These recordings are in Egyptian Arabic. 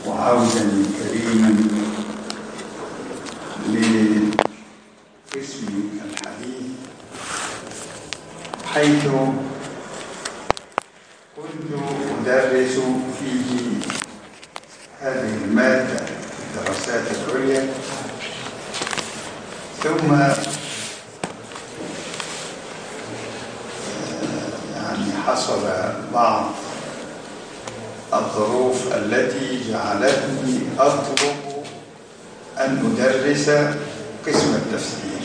وعودا كريما لقسم الحديث حيث كنت أدرس فيه هذه المادة في الدراسات العليا ثم يعني حصل بعض الظروف التي جعلتني أطلب أن أدرس قسم التفسير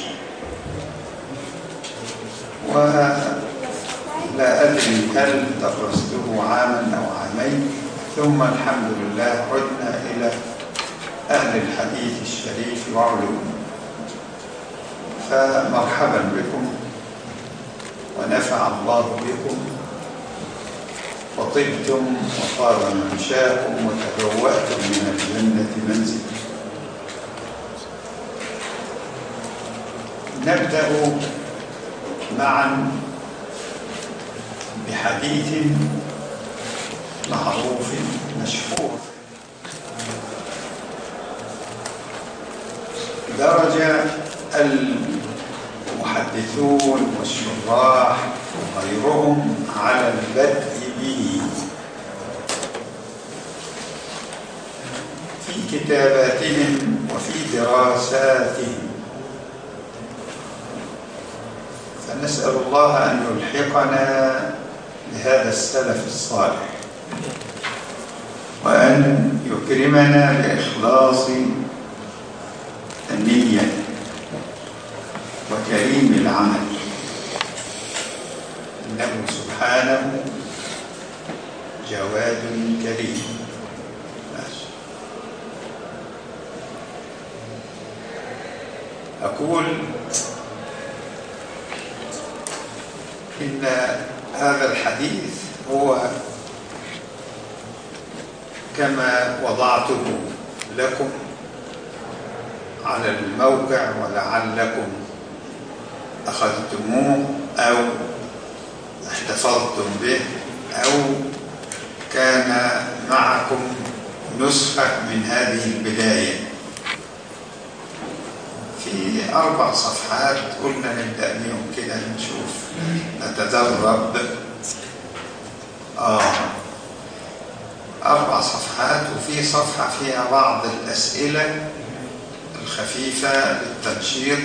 ولا أدري هل درسته عاما أو عامين ثم الحمد لله عدنا إلى أهل الحديث الشريف وعلومه فمرحبا بكم ونفع الله بكم وطبتم وطاب ممشاكم وتبوأتم من الجنة منزلا نبدأ معا بحديث معروف مشهور درج المحدثون والشراح وغيرهم على البدء به في كتاباتهم وفي دراساتهم فنسأل الله أن يلحقنا بهذا السلف الصالح وأن يكرمنا بإخلاص النية وكريم العمل إنه سبحانه جواد كريم ماشي. أقول إن هذا الحديث هو كما وضعته لكم على الموقع ولعلكم أخذتموه أو احتفظتم به أو كان معكم نسخة من هذه البداية في أربع صفحات قلنا نبدأ بيهم كده نشوف نتدرب آه أربع صفحات وفي صفحة فيها بعض الأسئلة الخفيفة للتنشيط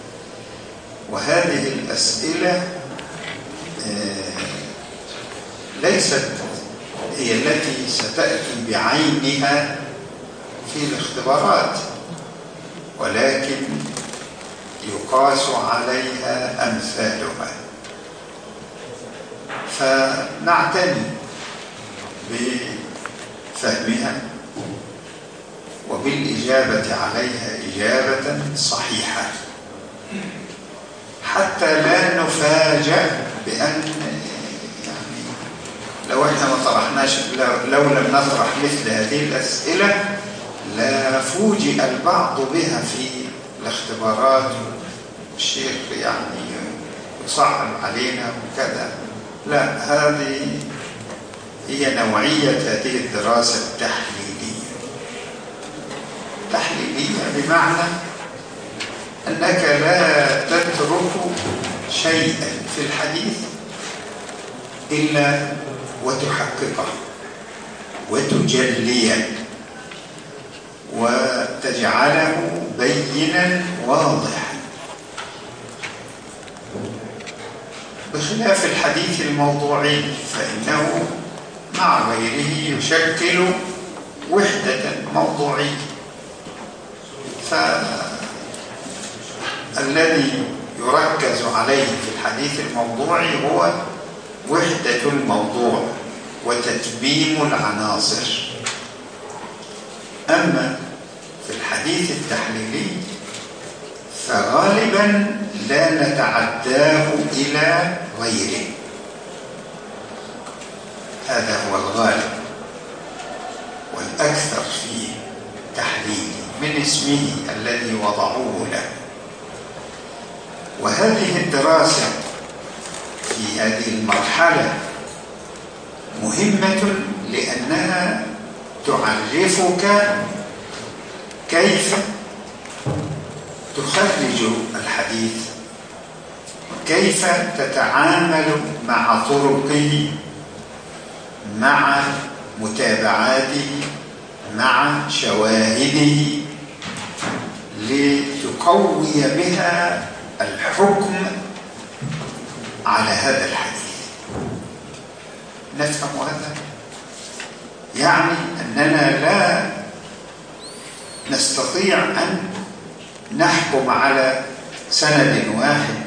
وهذه الأسئلة آه ليست هي التي ستأتي بعينها في الاختبارات ولكن يقاس عليها أمثالها فنعتني بفهمها وبالإجابة عليها إجابة صحيحة حتى لا نفاجأ بأن يعني لو احنا ما طرحناش لو لم نطرح مثل هذه الأسئلة لا فوجئ البعض بها في الاختبارات الشيخ يعني يصعب علينا وكذا لا هذه هي نوعية هذه الدراسة التحليلية تحليلية بمعنى أنك لا تترك شيئا في الحديث إلا وتحققه وتجليه وتجعله بينا واضحا بخلاف الحديث الموضوعي فإنه مع غيره يشكل وحدة موضوعية فالذي يركز عليه في الحديث الموضوعي هو وحدة الموضوع وتتميم العناصر أما في الحديث التحليلي فغالبا لا نتعداه إلى غيره هذا هو الغالب والأكثر في تحليله من اسمه الذي وضعوه له وهذه الدراسة في هذه المرحلة مهمة لأنها تعرفك كيف تخرج الحديث كيف تتعامل مع طرقه مع متابعاته مع شواهده لتقوي بها الحكم على هذا الحديث نفهم هذا يعني أننا لا نستطيع أن نحكم على سند واحد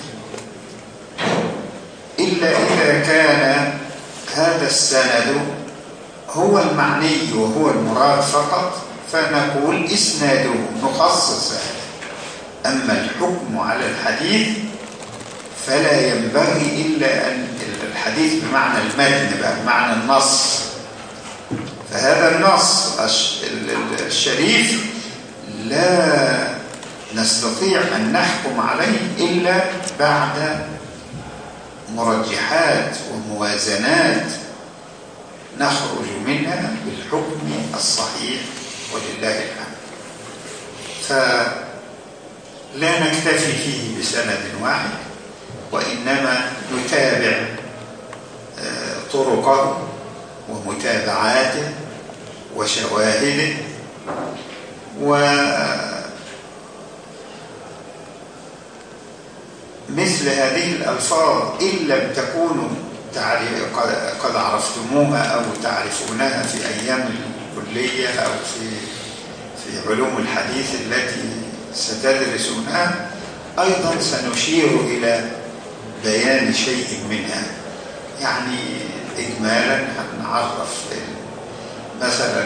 إلا إذا كان هذا السند هو المعني وهو المراد فقط فنقول إسناده نخصص هذا أما الحكم على الحديث فلا ينبغي إلا أن الحديث بمعنى المتن بمعنى النص فهذا النص الشريف لا نستطيع أن نحكم عليه إلا بعد مرجحات وموازنات نخرج منها بالحكم الصحيح ولله الحمد فلا نكتفي فيه بسند واحد وإنما نتابع آه، طرقه ومتابعاته وشواهده مثل هذه الألفاظ إن لم تكونوا قد عرفتموها أو تعرفونها في أيام الكلية أو في في علوم الحديث التي ستدرسونها أيضا سنشير إلى بيان شيء منها يعني إجمالا هنعرف مثلا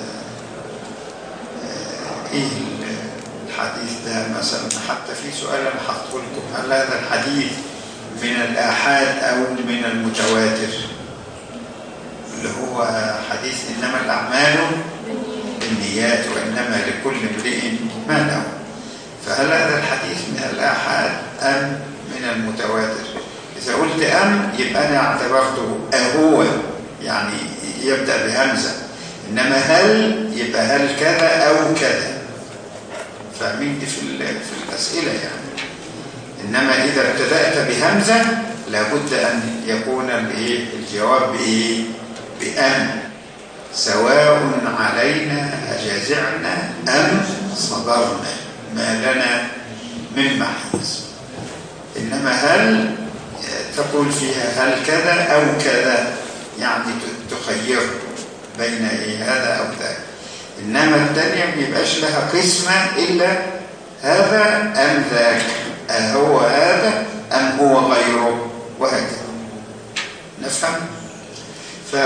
آه، إيه الحديث ده مثلا حتى في سؤال أنا حطه لكم هل هذا الحديث من الآحاد أو من المتواتر اللي هو حديث إنما الأعمال بالنيات وإنما لكل امرئ ما له فهل هذا الحديث من الآحاد أم من المتواتر إذا قلت أم يبقى أنا اعتبرته أهو يعني يبدأ بهمزة إنما هل يبقى هل كذا أو كذا فاهمين دي في, في الأسئلة يعني إنما إذا ابتدأت بهمزة لابد أن يكون الجواب بإيه؟ بأن سواء علينا أجازعنا أم صبرنا ما لنا من محيص إنما هل تقول فيها هل كذا أو كذا يعني تخير بين إيه هذا أو ذاك إنما الثانية ما يبقاش لها قسمة إلا هذا أم ذاك أهو هذا أم هو غيره وهكذا نفهم ف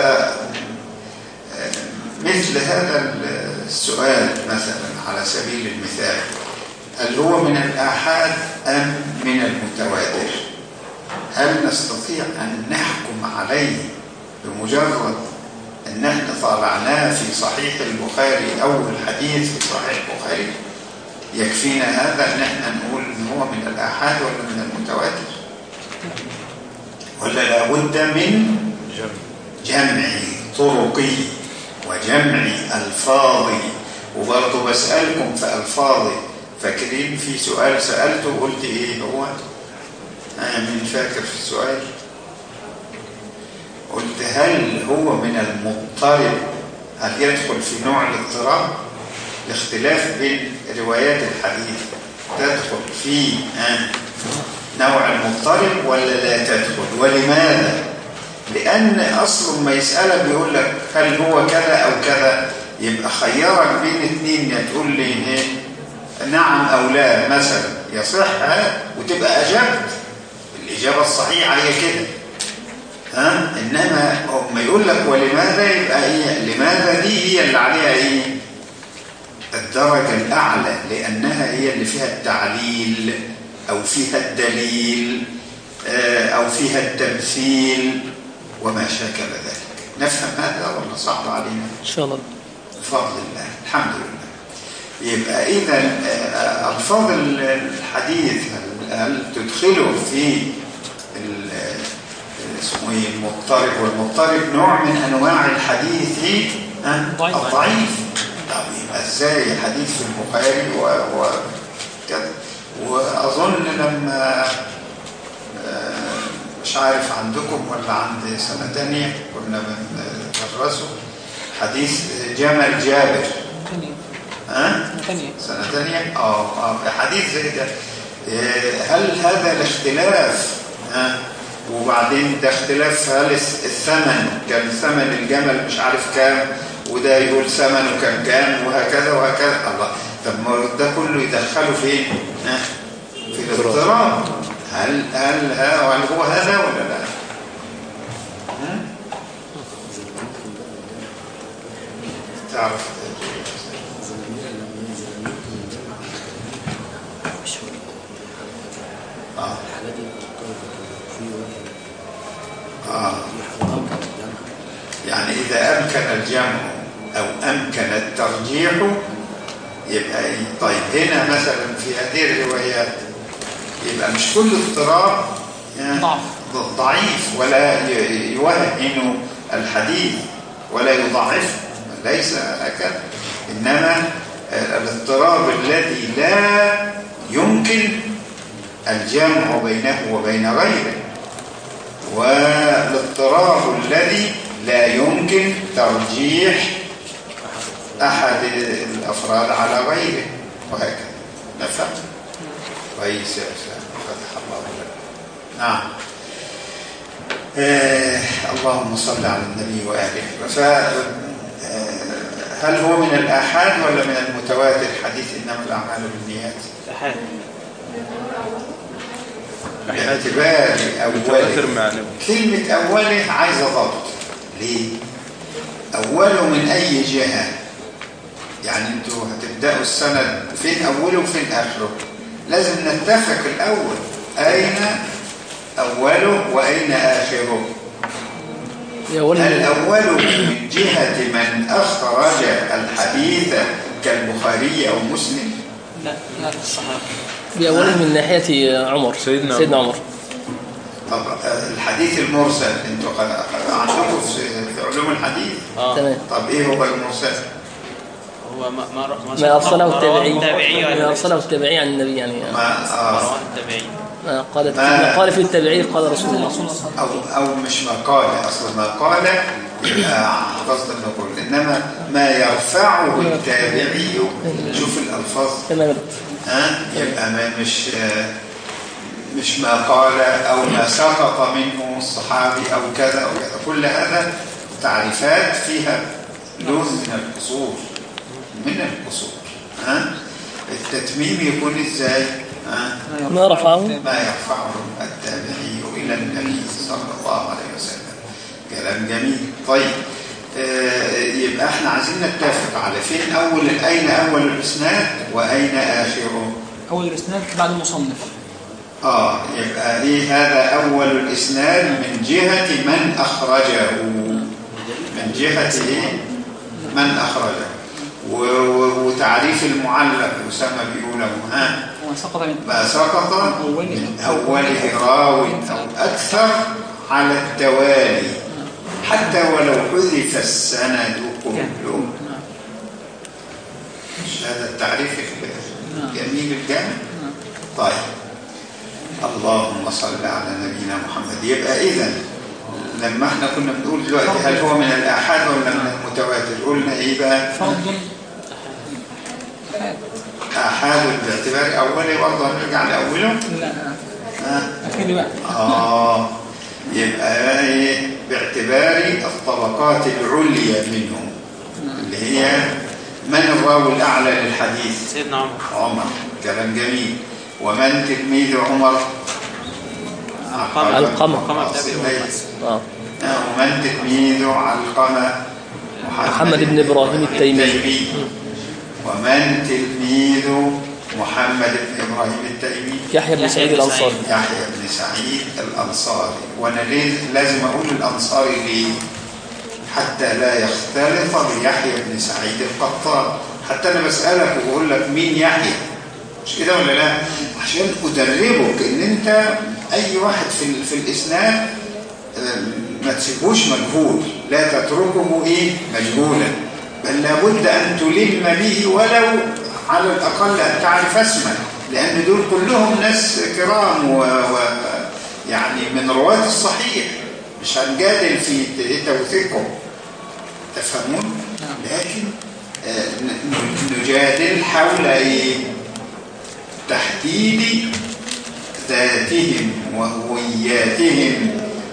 مثل هذا السؤال مثلا على سبيل المثال هل هو من الآحاد أم من المتواتر هل نستطيع أن نحكم عليه بمجرد ان احنا طالعناه في صحيح البخاري اول حديث في صحيح البخاري يكفينا هذا ان احنا نقول ان هو من الاحاد ولا من المتواتر ولا لابد من جمع طرقي وجمع الفاظي وبرضه بسألكم في الفاظي فاكرين في سؤال سألته وقلت ايه هو انا من فاكر في السؤال قلت هل هو من المضطرب هل يدخل في نوع الاضطراب الاختلاف بين روايات الحديث تدخل في نوع المضطرب ولا لا تدخل ولماذا لأن أصل ما يسألك بيقول لك هل هو كذا أو كذا يبقى خيرك بين اثنين يا تقول لي ايه نعم أو لا مثلا يصح وتبقى أجبت الإجابة الصحيحة هي كده ها انما ما يقول لك ولماذا يبقى هي لماذا دي هي اللي عليها ايه الدرجه الاعلى لانها هي اللي فيها التعليل او فيها الدليل آه، او فيها التمثيل وما شاكل ذلك نفهم هذا ولا صعب علينا ان شاء الله بفضل الله الحمد لله يبقى اذا آه، الفاظ الحديث هل تدخله في اسمه ايه المضطرب والمضطرب نوع من انواع الحديث ها؟ ضعيف. الضعيف طب يبقى ازاي حديث في البخاري و... و... كده واظن لما آه، مش عارف عندكم ولا عند سنة تانية كنا بندرسه حديث جمل جابر ثانية ها ثانية سنة تانية اه اه حديث زي ده إيه، هل هذا الاختلاف ها وبعدين ده اختلاف هل الس- الثمن كان ثمن الجمل مش عارف كام وده يقول ثمنه كان كام وهكذا وهكذا الله طب ما ده كله يدخله فين ها في الاضطراب هل هل ها- هل هو هذا ولا لا هم؟ تعرف اه اه يعني إذا أمكن الجمع أو أمكن الترجيح يبقى إيه؟ طيب هنا مثلا في هذه الروايات يبقى مش كل اضطراب يعني ضعف. ضعيف ولا ي- يوهن الحديث ولا يضعفه ليس هكذا إنما الاضطراب الذي لا يمكن الجمع بينه وبين غيره والاضطراب الذي لا يمكن ترجيح أحد الأفراد على غيره وهكذا نفهم كويس يا أستاذ فتح الله لك نعم آه اللهم صل على النبي وآله ف آه، هل هو من الآحاد ولا من المتواتر حديث إنما الأعمال بالنيات أحد باعتبار متواتر أوله معنوي كلمة أوله عايزة ضبط ليه؟ أوله من أي جهة؟ يعني انتوا هتبدأوا السند فين أوله وفين آخره؟ لازم نتفق الأول أين أوله وأين آخره؟ يا ولد الأول من جهة من أخرج الحديث كالبخاري أو مسلم لا لا الصحابة بأوله من ناحية عمر سيدنا سيدنا عمر طب آه، الحديث المرسل انتوا قد- عندكم في في علوم الحديث اه تمام طب ايه هو المرسل؟ هو ما ما ما أرسله التابعي التابعي ما أرسله التابعي عن النبي يعني ما آه مروان التابعي ما قال ما- ما قال في التابعي قال رسول الله رسول الله صلى الله عليه أو أو مش مقالة أصلا مقالة يبقى حفظت النقول إنما ما يرفعه التابعي شوف الألفاظ تمام ها يبقى ما مش آه، مش ما قال أو ما سقط منه الصحابي أو كذا أو كذا كل هذا تعريفات فيها لون من القصور من القصور ها التتميم يكون ازاي ها وسلم. ما رفعه ما يرفعه التابعي إلى النبي صلى الله عليه وسلم كلام جميل طيب آه، يبقى احنا عايزين نتفق على فين أول أين أول الإسناد وأين آخره أول الإسناد بعد المصنف آه يبقى إيه هذا أول الإسناد من جهة من أخرجه من جهة إيه من أخرجه و- و- وتعريف المعلق أسامة بيقوله ها ومن سقط من ما سقط من أوله راو أو أكثر على التوالي حتى ولو حذف السند كله نعم. مش هذا التعريف نعم. جميل الجامع طيب اللهم صل على نبينا محمد يبقى إذا لما احنا كنا بنقول دلوقتي هل هو من الآحاد ولا من المتواتر قلنا إيه بقى فرض آحاد باعتبار أولي برضه هنرجع لأوله لا ها أخير بقى آه يبقى إيه باعتبار الطبقات العليا منهم اللي هي من الراوي الأعلى للحديث سيدنا عمر عمر كلام جميل ومن تلميذ عمر علقمة. علقمة. علقمة بن أبي كويس. آه. ومن تلميذ علقمة محمد بن إبراهيم التيمي. ومن تلميذ محمد بن إبراهيم التيمي يحيى بن يحيى سعيد بن الأنصاري سعيد. يحيى بن سعيد الأنصاري وأنا ليه لازم أقول الأنصاري ليه حتى لا يختلط بيحيى بن سعيد القطان حتى أنا بسألك وبقول لك مين يحيى مش كده ولا لا عشان أدربك إن أنت أي واحد في, ال- في الإسناد آم، ما تسيبوش مجهول لا تتركه إيه مجهولا لابد أن تلم به ولو على الأقل أن تعرف اسمه لأن دول كلهم ناس كرام و... و... يعني من رواة الصحيح مش هنجادل في ت- توثيقهم تفهمون؟ لكن آه، ن- ن- نجادل حول إيه؟ تحديد ذاتهم وهوياتهم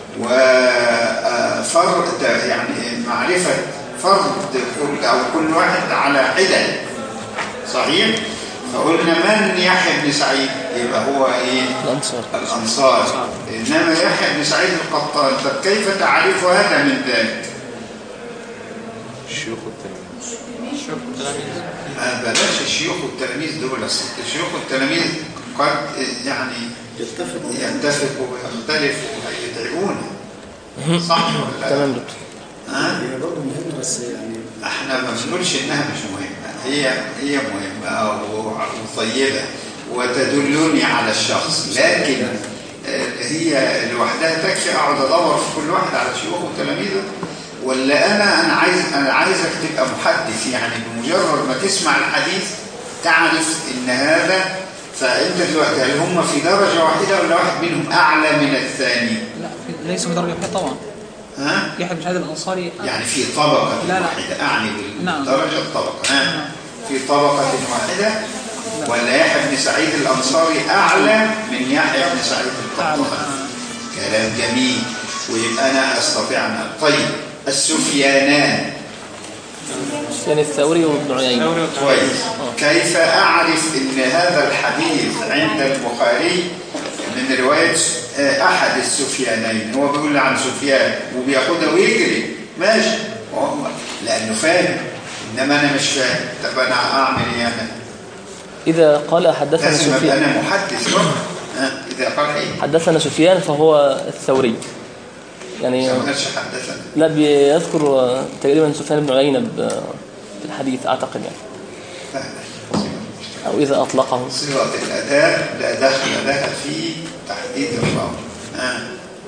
وفرد يعني معرفة فرد كل أو كل واحد على حدة صحيح؟ فقلنا من يحيى بن سعيد يبقى هو ايه الأنصار الأنصار إنما يحيى بن سعيد القطان طب كيف تعرف هذا من ذلك الشيوخ والتلاميذ شوف التلاميذ ما بلاش الشيوخ والتلاميذ دول أصل الشيوخ والتلاميذ قد يعني يتفقوا يتفقوا ويختلفوا ويدعون صح ولا لا؟ تمام دكتور ها؟ هي برضه مهمة بس يعني احنا ما بنقولش انها مش مهمة هي هي مهمة و- وطيبة وتدلني على الشخص لكن آه، هي لوحدها تكفي اقعد ادور في كل واحد على شيوخه وتلاميذه ولا انا انا عايز انا عايزك تبقى محدث يعني بمجرد ما تسمع الحديث تعرف ان هذا فانت دلوقتي هل هم في درجة واحدة ولا واحد منهم اعلى من الثاني لا في- ليس بدرجة واحدة طبعا ها يحيى بن سعيد الأنصاري يعني في طبقة لا، لا. واحدة أعني نعم. بالدرجة الطبقة ها في طبقة واحدة ولا يحيى بن سعيد الأنصاري أعلى من يحيى بن سعيد أعلى القطان كلام جميل ويبقى أنا أستطيع أن طيب السفيانان يعني الثوري وابن عيينة كويس كيف أعرف أن هذا الحديث عند البخاري من رواية آه، أحد السفيانين هو بيقول عن سفيان وبياخدها ويجري ماشي وهو- لأنه فاهم إنما أنا مش فاهم طب أنا أعمل إيه أنا إذا قال حدثنا لازم أبقى سفيان أنا محدث برضه ها، إذا قال إيه حدثنا سفيان فهو الثوري يعني ما قالش حدثنا لا بيذكر تقريبا سفيان بن عيينة ب- في الحديث أعتقد يعني لا، لا. أو إذا أطلقه صيغة الأداء لا دخل لها في تحديد الراوي ها.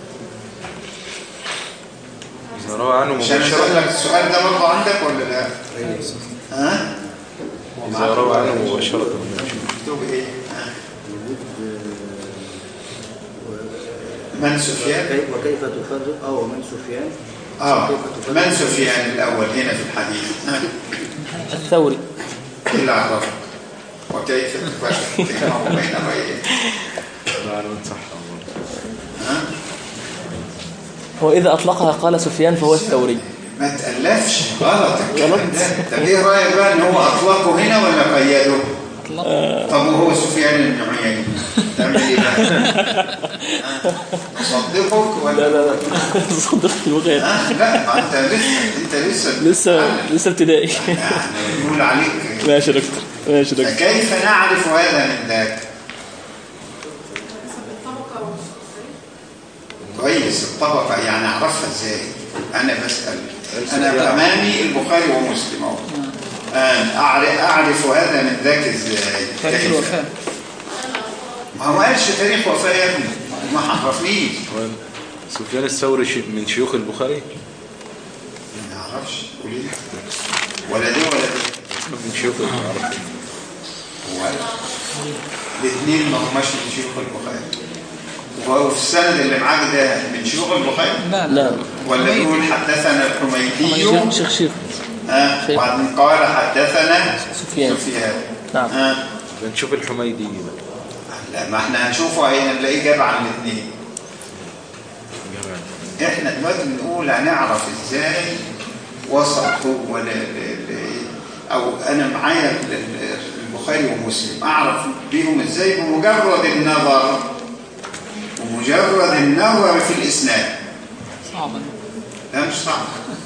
إذا روى عنه مش انا مباشرة سألك السؤال ده برضه عندك ولا لا؟ ها؟ إذا روى عنه مباشرة مكتوب ايه؟ ها؟ من سفيان؟ وكيف- وكيف تفرق اه ومن سفيان اه كيف تفرق من سفيان الأول هنا في الحديث؟ ها؟ الثوري إيه اللي عرفك؟ وكيف تفرق بينه وبين غيره؟ لا أنا صح ها؟ هو إذا أطلقها قال سفيان فهو الثوري ما تألفش غلط الكلام ده طب ايه رأيك بقى ان هو أطلقه هنا ولا قيده؟ طب وهو سفيان بن عيينة تعمل ايه بقى؟ ها؟ تصدقك ولا لا لا لا صدق البخاري ها؟ لا ما انت لسه انت لسه لسه بتتعلم. لسه ابتدائي يعني نقول عليك ماشي يا دكتور ماشي يا دكتور فكيف نعرف هذا من ذاك كويس الطبقة يعني أعرفها إزاي أنا بسأل أنا أمامي البخاري ومسلم أهو الآن أعرف, أعرف هذا من ذاك إزاي تاريخ كيف؟ الوفاة ما هو قالش تاريخ وفاة يا ابني ما عرفنيش سفيان الثوري شي- من شيوخ البخاري ما أعرفش قولي لي. ولا دي ولا دي من شيوخ البخاري هو الاثنين ما هماش من شيوخ البخاري وهو في السند اللي معاك ده من شيوخ البخاري لا لا ولا يقول حدثنا الحميدي شيخ شيخ شيخ ها شيخ. وبعدين قال حدثنا سفيان. سفيان نعم ها بنشوف الحميدي بقى. لا ما احنا هنشوفه ايه هنلاقيه جاب عن الاثنين جمال. احنا دلوقتي بنقول هنعرف ازاي وصل هو ل... ل... ل... او انا معايا ال- ال- البخاري ومسلم اعرف بيهم ازاي بمجرد النظر بمجرد النظر في الاسناد صعبة لا مش صعب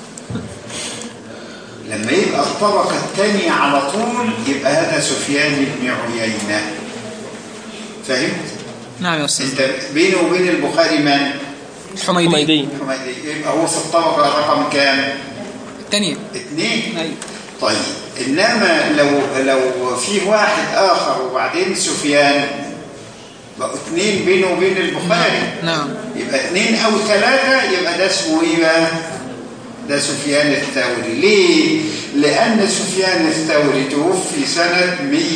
لما يبقى الطبقة الثانية على طول يبقى هذا سفيان بن عيينة فهمت؟ نعم يا أستاذ انت بينه وبين البخاري من؟ حميدي حميدي حميدي يبقى هو في الطبقة رقم كام؟ الثانية اثنين أيوة طيب انما لو لو في واحد اخر وبعدين سفيان بقوا اثنين بينه وبين البخاري نعم يبقى اثنين او ثلاثة يبقى ده اسمه ايه بقى؟ ده سفيان الثوري ليه؟ لأن سفيان الثوري توفي سنة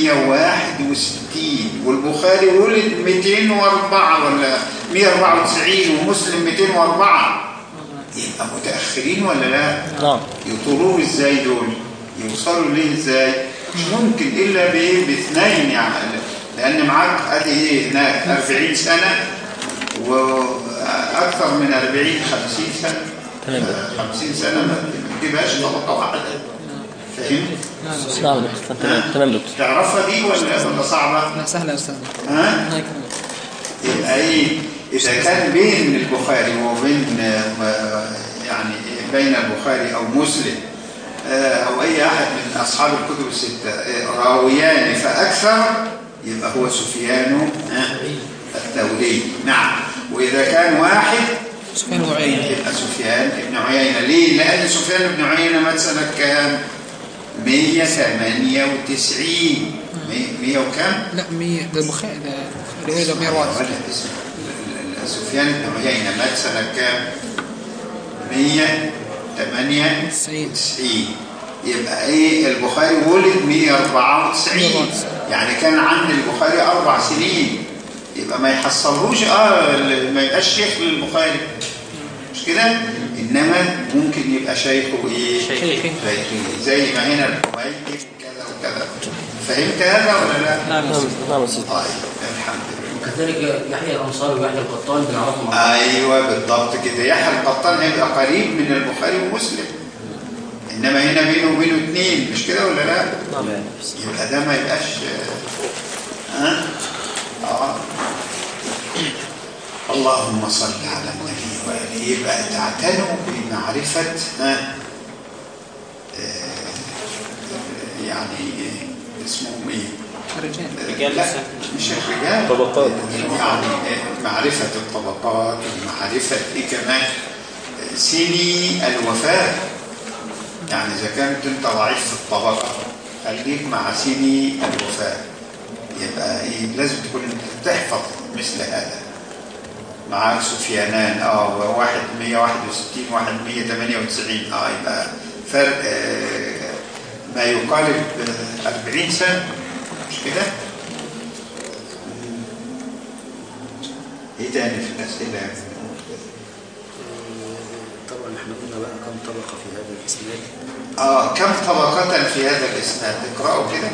161 والبخاري ولد 204 ولا 194 ومسلم 204 يبقى متأخرين ولا لا؟ نعم يطولوا ازاي دول يوصلوا ليه ازاي مش ممكن الا بايه باثنين يعني لان معاك ادي ايه هناك 40 سنه واكثر من 40 50 سنه تمام. 50 سنه ما تجيبهاش طبقه واحده فهمت نعم يا دكتور تمام تمام يا دكتور تعرفها دي ولا ولا صعبه لا سهلة يا أستاذ ها هيك يبقى ايه اذا كان بين البخاري وبين آه، يعني بين البخاري او مسلم آه، او اي احد من اصحاب الكتب السته آه، راويان فاكثر يبقى هو سفيان آه، الثوري نعم واذا كان واحد سفيان وعيين يبقى سفيان بن عيينه ليه لان سفيان بن عيينه مات سنه كام 198 100 وكام لا 100 ده البخاري ده البخاري ده 101 ولا اسم ال- ال- سفيان بن عيينة مات سنة كام؟ 198 يبقى ايه البخاري ولد 194 يعني كان عند البخاري اربع سنين يبقى ما يحصلهوش اه ال- ما يبقاش شيخ للبخاري مش كده انما ممكن يبقى شيخه ايه شيخي. شيخي زي ما هنا الحميدي كذا وكذا فهمت هذا ولا لا نعم يا نعم أستاذ نعم يا أستاذ. طيب الحمد لله وكذلك يحيى الأنصاري ويحيى القطان بنعرفهم عن ايوه بالضبط كده يحيى القطان هيبقى قريب من البخاري ومسلم انما هنا بينه وبينه اثنين مش كده ولا لا يبقى ده ما يبقاش ها اه اللهم صل على النبي وآله يبقى تعتنوا بمعرفة ها آه، يعني اسمهم ايه الرجال رجال لا لسه. مش الرجال طبقات. يعني معرفة الطبقات ومعرفة إيه كمان سني الوفاة يعني إذا كنت أنت ضعيف في الطبقة خليك مع سني الوفاة يبقى إيه لازم تكون أنت تحفظ مثل هذا معاك سفيانان اه واحد 161 واحد 198 اه يبقى فرق آه ما يقارب آه، 40 سنة مش كده؟ ايه تاني في الأسئلة يا ابني؟ طبعا احنا قلنا بقى كم طبقة في هذا الإسناد اه كم طبقة في هذا الإسناد؟ اقرأوا كده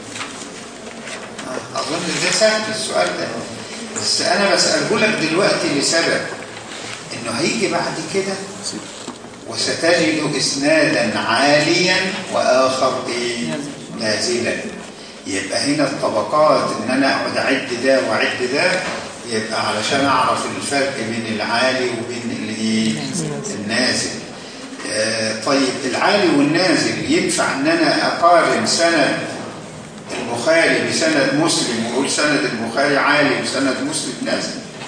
آه، أظن ده سهل السؤال ده بس أنا بسأله لك دلوقتي لسبب إنه هيجي بعد كده وستجد إسنادا عاليا وآخر إيه؟ نازلا يبقى هنا الطبقات إن أنا أقعد أعد ده وأعد ده يبقى علشان أعرف الفرق بين العالي وبين الإيه؟ النازل آه، طيب العالي والنازل ينفع ان انا اقارن سند البخاري بسند مسلم واقول سند البخاري عالي وسند مسلم نازل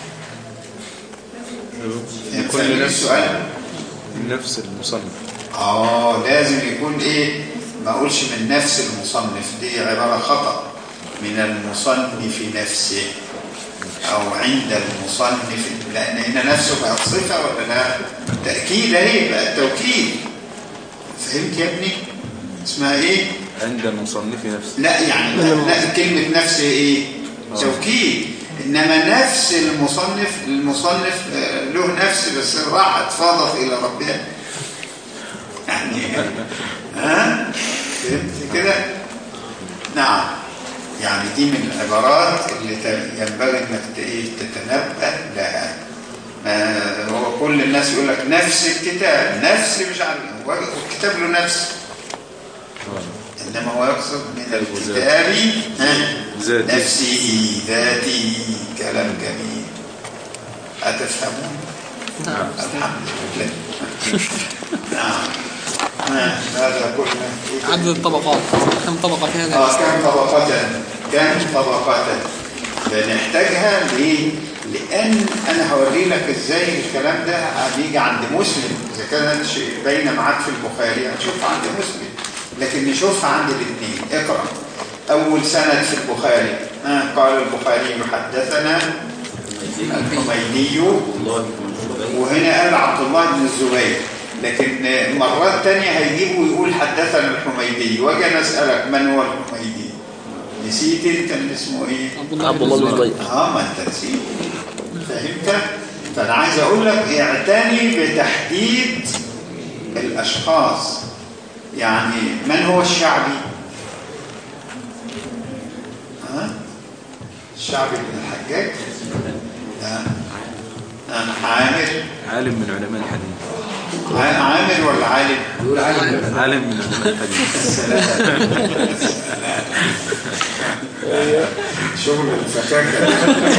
يكون فاهمين لنفس السؤال نفس المصنف اه لازم يكون ايه ما اقولش من نفس المصنف دي عبارة خطأ من المصنف نفسه او عند المصنف لان هنا نفسه بقت صفة ولا لا تأكيد اهي بقى التوكيد فهمت يا ابني اسمها ايه عند المصنف نفسه لا يعني لا كلمة نفس ايه توكيد انما نفس المصنف المصنف آه، له نفس بس راحت فاضت الى ربها يعني ها فهمت كده نعم يعني دي من العبارات اللي ت- ينبغي انك ت- إيه تتنبه لها ما هو كل الناس يقول لك نفس الكتاب نفس مش عارف هو الكتاب له نفس انما هو يقصد من الكتاب ها، ذاتي. نفسه ذاتي كلام جميل أتفهمون؟ نعم الحمد لله نعم نعم هذا كله عدد الطبقات كم طبقة في هذا اه الإسلام كم طبقة كم طبقة بنحتاجها ليه؟ لأن أنا هوري لك إزاي الكلام ده بيجي عند مسلم إذا كانت شيء باينة معاك في البخاري هتشوفها عند مسلم لكن نشوفها عند الاثنين اقرأ أول سند في البخاري آه قال البخاري حدثنا الحميدي الله بن الزبير وهنا قال عبد الله بن الزبير لكن مرات تانية هيجيب ويقول حدثنا الحميدي واجي انا اسالك من هو الحميدي نسيت انت اللي اسمه ايه عبد الله بن زبير اه ما انت نسيت فهمت فانا عايز اقول لك اعتني بتحديد الاشخاص يعني من هو الشعبي ها الشعبي بن الحجاج لا آه، عامر عالم من علماء الحديث ع- عامر ولا عالم يقول عالم عالم من علماء الحديث شغل الفكاكة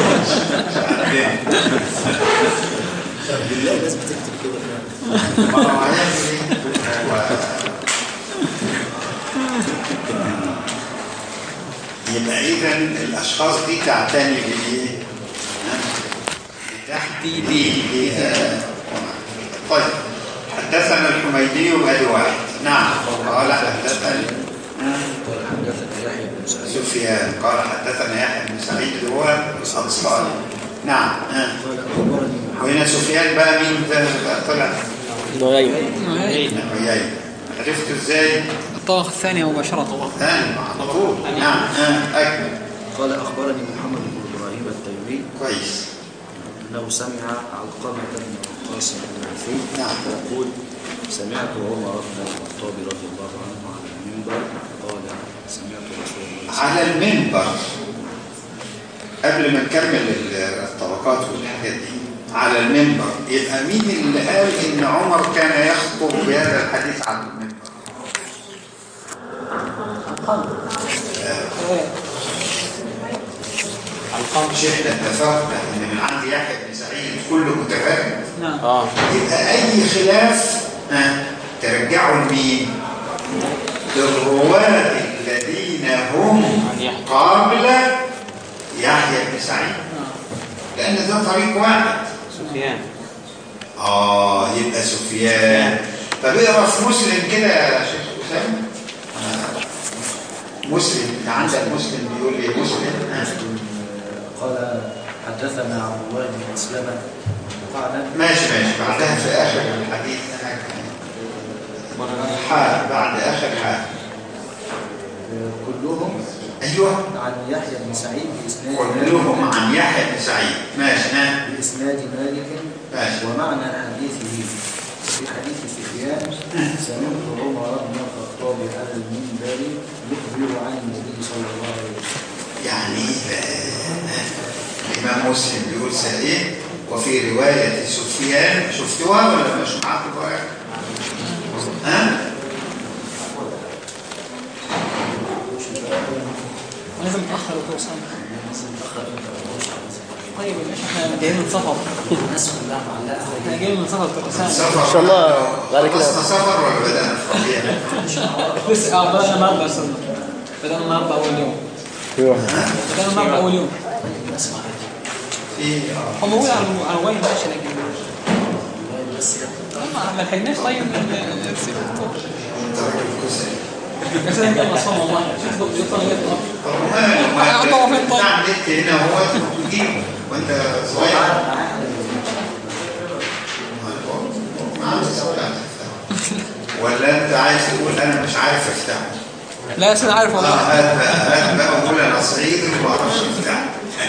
طب بالله الناس بتكتب كده فعلا. ما هو هيعمل ايه؟ هو- يبقى اذا الاشخاص دي تعتني بايه؟ بتحديدها طيب حدثنا الحميدي وادي واحد نعم قال حدثنا قال حدثنا يحيى بن سعيد سفيان قال حدثنا يحيى بن سعيد اللي هو الانصاري نعم ها. قال اخبرني محمد وهنا سفيان بقى مين ده بقى طلع بن عيينة ابن عيينة عرفته ازاي؟ الطبقة الثانية مباشرة ثاني على طول نعم ها اكمل قال اخبرني محمد بن ابراهيم التيمي كويس انه سمع علقمه بن وقاص بن عفيف نعم. يقول سمعت عمر بن الخطاب رضي الله عنه على المنبر قال سمعت رسول الله صلى على المنبر قبل ما نكمل الطبقات والحاجات دي على المنبر يبقى مين اللي قال ان عمر كان يخطب بهذا الحديث على المنبر مش احنا اتفقنا ان من عند يحيى بن سعيد كله متفاهم نعم اه يبقى اي خلاف ها ترجعوا لمين للرواة الذين هم عن يحيى. قبل يحيى بن سعيد لان ده طريق واحد سفيان اه يبقى سفيان طب اقرا في مسلم كده يا شيخ اسامه آه. مسلم انت عندك مسلم بيقول ايه مسلم ها؟ قال حدثنا عبد الله بن مسلمه قال ماشي ماشي بعدها في اخر الحديث حاء بعد اخر حاء كلهم ايوه عن يحيى بن سعيد باسناد كلهم عن يحيى بن سعيد ماشي ها باسناد مالك ماشي ومعنى حديثه في حديث سفيان سمعت عمر بن الخطاب على المنبر يخبر عن النبي صلى الله عليه وسلم يعني آه، الامام مسلم بيقول سعيد وفي روايه سفيان شفتوها ولا مش معاكم بقى ها لازم نتأخر يا أستاذ طيب يا باشا احنا جايين من سفر الناس كلها معلقه احنا جايين من سفر في أسامة سفر إن شاء الله بعد كده. خلصنا سفر ولا بدأنا في ربيع؟ لسه اه بدأنا النهارده يا أستاذ بدأنا النهارده أول يوم بدأنا النهارده أول يوم الناس معلقه في هم بيقولوا على على موبايل ماشي لكن بس ما ما لحقناش طيب نرسل درجة الكسل بس انا جاي اصلا والله شوف دكتور جاي طب وماله ما أقعد أقف فين طيب؟ بتاع النت هنا هو تجيبه وانت صغير ما عندك ولا تفتحه. ولا انت عايز تقول انا مش عارف افتحه لا بس انا عارف اه والله هات بقى هات بقى وقول انا صعيدي وما اعرفش افتحه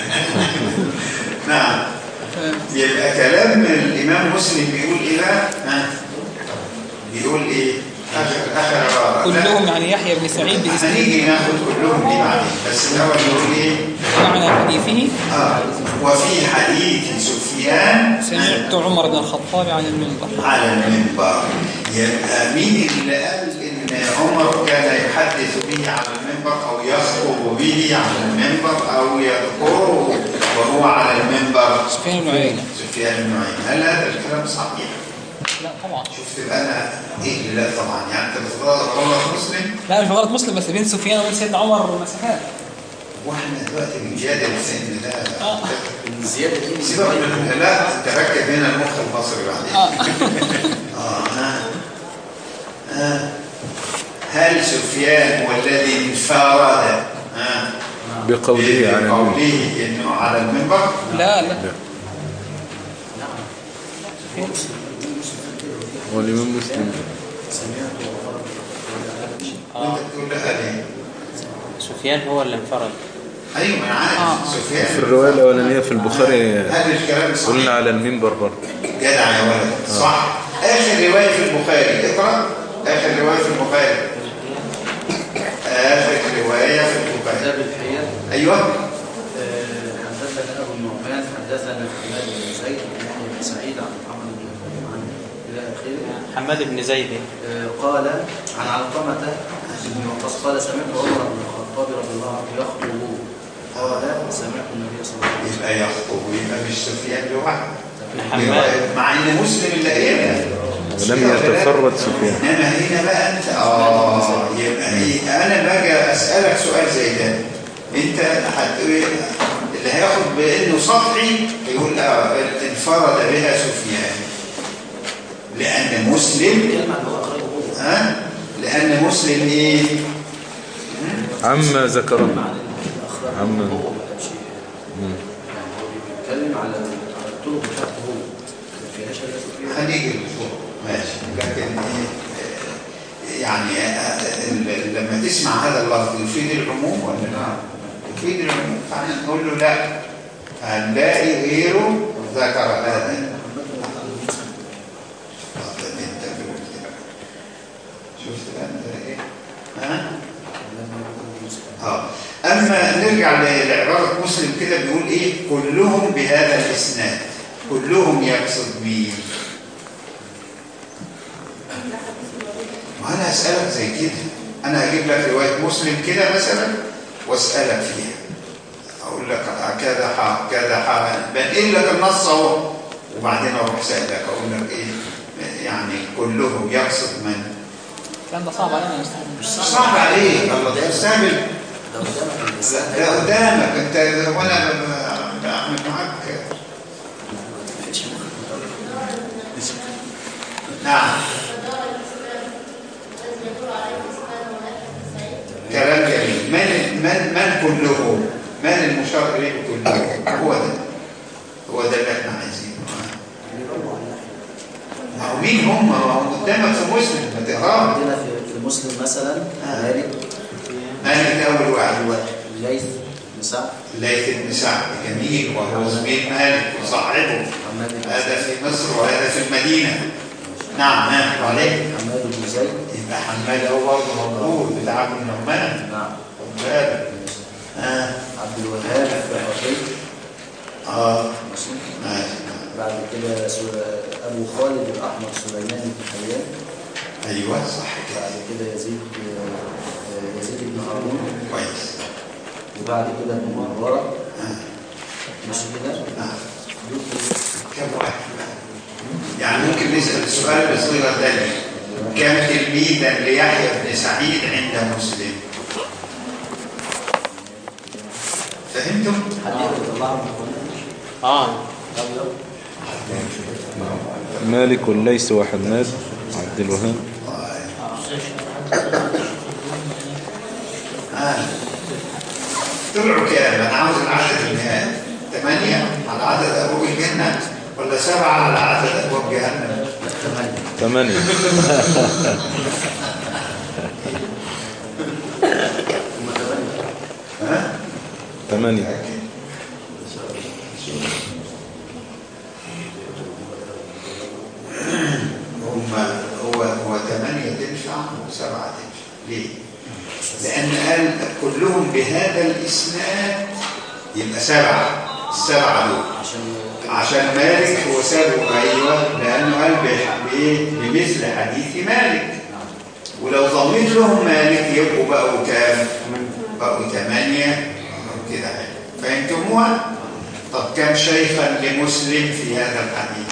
نعم يبقى كلام الامام مسلم بيقول ايه بقى ها بيقول ايه اخر اخر عبارة. كلهم يعني يحيى بن سعيد باسمه هنيجي ناخد كلهم دي بعدين بس الاول نقول ايه معنى حديثه اه وفي حديث سفيان سمعت عمر بن الخطاب عن المنبر على المنبر يبقى مين اللي قال ان عمر كان يحدث به على المنبر او يخطب به على المنبر او يذكره وهو على المنبر سفيان بن عيينة سفيان بن عيينة هل هذا الكلام صحيح؟ لا طبعا شفت بقى انا ايه اللي لا طبعا يعني انت بتغلط غلط مسلم لا مش غلط مسلم بس بين سفيان وبين سيدنا عمر مسافات واحنا دلوقتي بنجادل في ان ده الزياده دي سيبك من لا تركب هنا المخ البصري بعدين اه آه ها ها هل سفيان هو الذي انفرد ها بقوله على المنبر بقوله انه على المنبر لا لا والإمام مسلم سمعت وفرد وانت بتقول لا ليه سفيان هو اللي انفرد ايوه ما انا عارف سفيان في الرواية الأولانية في البخاري هذا الكلام صحيح قلنا على المنبر برضه جدع يا ولد صح اخر روايه في البخاري اقرا اخر روايه في البخاري اخر روايه في البخاري كتاب الحياة ايوه آه، حدثنا أبو النعمان حدثنا حماد بن زيد عن يحيى بن سعيد عن محمد بن عن إلى آخره حماد بن زيد آه، قال عن علقمة بن وقاص قال سمعت عمر بن الخطاب رضي الله عنه يخطب قال سمعت النبي صلى الله عليه وسلم يبقى يخطب يبقى مش سفيان لوحده حماد مع ان مسلم اللي قايلها ولم يتفرد سفيان انما هنا بقى انت اه يبقى ايه انا باجي اسالك سؤال زي ده انت هتقول اللي هياخد بانه سطحي يقول اه انفرد بها سفيان لان مسلم كلمة عن هو قريب هو ها لان مسلم ايه عما ذكرنا عن الأخبار عم- هو ما كانش يعني هو بيتكلم على على الطرق بتاعته هو ما فيهاش إلا سفيان هنيجي لفوق ماشي لكن ايه آه، يعني آه، ال- لما تسمع هذا اللفظ يفيد العموم ولا لا؟ يفيد العموم فاحنا نقول له لا هنلاقي غيره ذكر هذا طب انت قلت كده. شفت بقى انت ايه؟ ها؟ اه اما نرجع ل- لعباره مسلم كده بيقول ايه كلهم بهذا الاسناد كلهم يقصد مين وانا اسالك زي كده انا هجيب لك روايه مسلم كده مثلا واسالك فيها اقول لك كذا ح كذا ح بنقل لك النص اهو وبعدين اروح سالك اقول لك ايه يعني كلهم يقصد من الكلام ده صعب علينا نستحمل مش صعب عليك الله ده تستعمل ده قدامك اللسان لا قدامك انت وانا ب- ب- بعمل معاك نعم كلام جميل من من من كلهم من المشار اليه كلهم هو ده هو ده اللي احنا عايزينه ما هو مين هم ما هو قدامك في مسلم ما تقراها عندنا في في مسلم مثلا آه. مالك مالك اول واحد الليث بن سعد ليث بن سعد جميل وهو زميل مالك وصاحبه حماد بن هذا في مصر وهذا في المدينة نعم نعم عليك حماد بن زيد يبقى حماد هو برضه موجود بتاع ابن النعمان نعم خد بالك اه عبد الوهاب الثقفي اه ماشي ماشي بعد كده سورة أبو خالد الأحمر سليمان بن حيان ايوه صح كده بعد كده يزيد آه، يزيد بن هارون كويس وبعد كده ابن مروره آه. ماشي كده نعم دول كم واحد يعني ممكن نسأل السؤال بصيغة ثانية كم تلميذا ليحيى بن سعيد عند مسلم فهمتم؟ حد يقدر يطلعهم من هنا اه مالك والليث وحماد عبد الوهاب آه. طلعوا كام؟ أنا عاوز العدد النهائي ثمانية على عدد أبواب الجنة ولا سبعة على عدد أبواب جهنم؟ ثمانية ثمانية هم ثمانية ها؟ ثمانية لكن هم هو هو ثمانية تنفع وسبعة تنفع ليه؟ لأن قال كلهم بهذا الإسناد يبقى سبعة السبعة دول عشان عشان مالك هو سابه أيوه لأنه قال بح- بإيه؟ بمثل حديث مالك ولو ضميت لهم مالك يبقوا بقوا كام؟ بقوا ثمانية أو كده حاجة. فهمتموها؟ طب كم شيخا لمسلم في هذا الحديث؟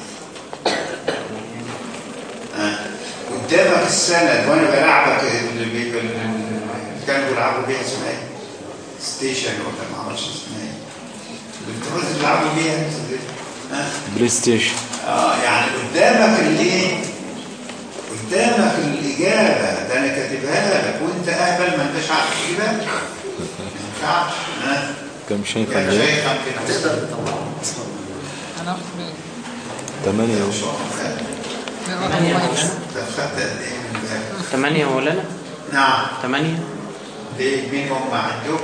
آه. قدامك السند وانا بلعبك اللي بي- اللي كانوا بيلعبوا بيها اسمها ايه؟ ستيشن ولا ما اعرفش اسمها ايه؟ اللي بتروحوا تلعبوا بيها آه. بلاي ستيشن اه يعني قدامك الايه قدامك الاجابه ده انا كاتبها لك وانت اهبل ما انتش عارف تجيبها ما ينفعش ها كم شيخا كان ليه شيخا في تقدر نفسه تطلعهم اصلا انا اخد بالي ثمانية شوف، ها؟ والله بس. طب خدت قد ايه من بالك؟ ثمانية يا مولانا نعم ثمانية ليه مين هم عندهم؟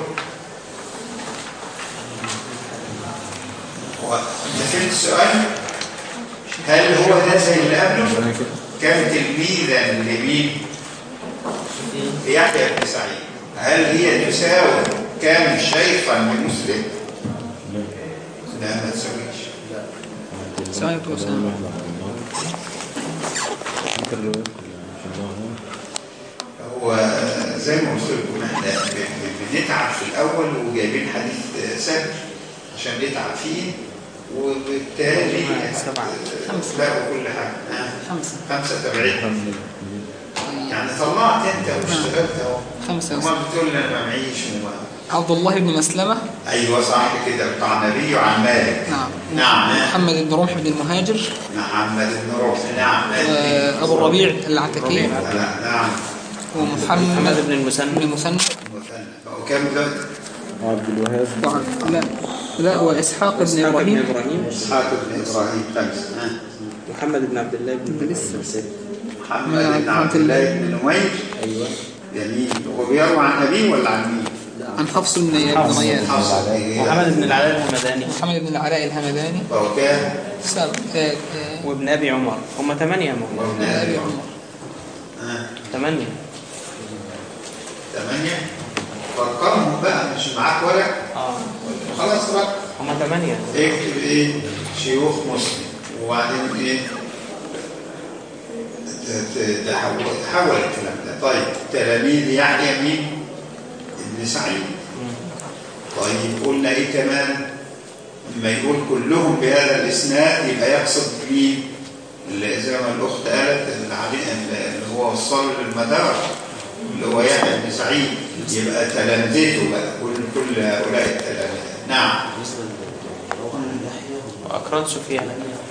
هو انت فهمت السؤال؟ هل هو ده زي اللي قبله؟ كان تلميذا لمين؟ ليحيى بن سعيد هل هي تساوي كان شيخا لمسلم؟ لا ما تساويش ثواني بتوع سنة. هو زي ما قلت لكم احنا ب- ب- بنتعب في الاول وجايبين حديث سهل عشان نتعب فيه وبالتالي سبعة. خمسة. لا وكل حاجه آه. خمسة خمسه تبعين يعني طلعت انت واشتغلت اهو خمسة وما بتقول لي انا ما معيش وما عبد الله بن مسلمة ايوه صح كده بتاع النبي عن مالك نعم نعم محمد بن رمح بن المهاجر محمد بن روح نعم آه، أبو الربيع العتكي لا نعم محمد ومحمد بن بن المثنى المثنى مثنى بقوا كام دلوقتي؟ عبد الوهاب وعن- لا لا وإسحاق بن إسحاق بن إبراهيم إبراهيم اسحاق بن ابراهيم خمسه ها. محمد بن عبد الله بن ده لسه محمد بن عبد الله بن نمير ايوه جميل هو بيروي عن ابيه ولا عن مين؟ عن حفص بن بن غياث حفص محمد بن العلاء الهمداني محمد بن العلاء الهمداني فهو كام؟ سبع آه، آه، وابن أبي عمر هم ثمانية يا مولانا وابن أبي ابي عمر ها ثمانية ثمانية فارقامهم بقى مش معاك ورق اه خلاص بقى هم ثمانية اكتب ايه شيوخ مسلم وبعدين ايه ت- ت- تحول تحول الكلام ده طيب تلاميذ يحيى مين ابن سعيد طيب قلنا ايه كمان لما يقول كلهم بهذا الاسناد يبقى يقصد مين اللي زي ما الاخت قالت اللي عليه اللي هو وصل للمدار اللي هو يحيى بن سعيد يبقى تلامذته بقى كل كل هؤلاء التلاميذ نعم بالنسبه لروح يحيى وأقران سفيان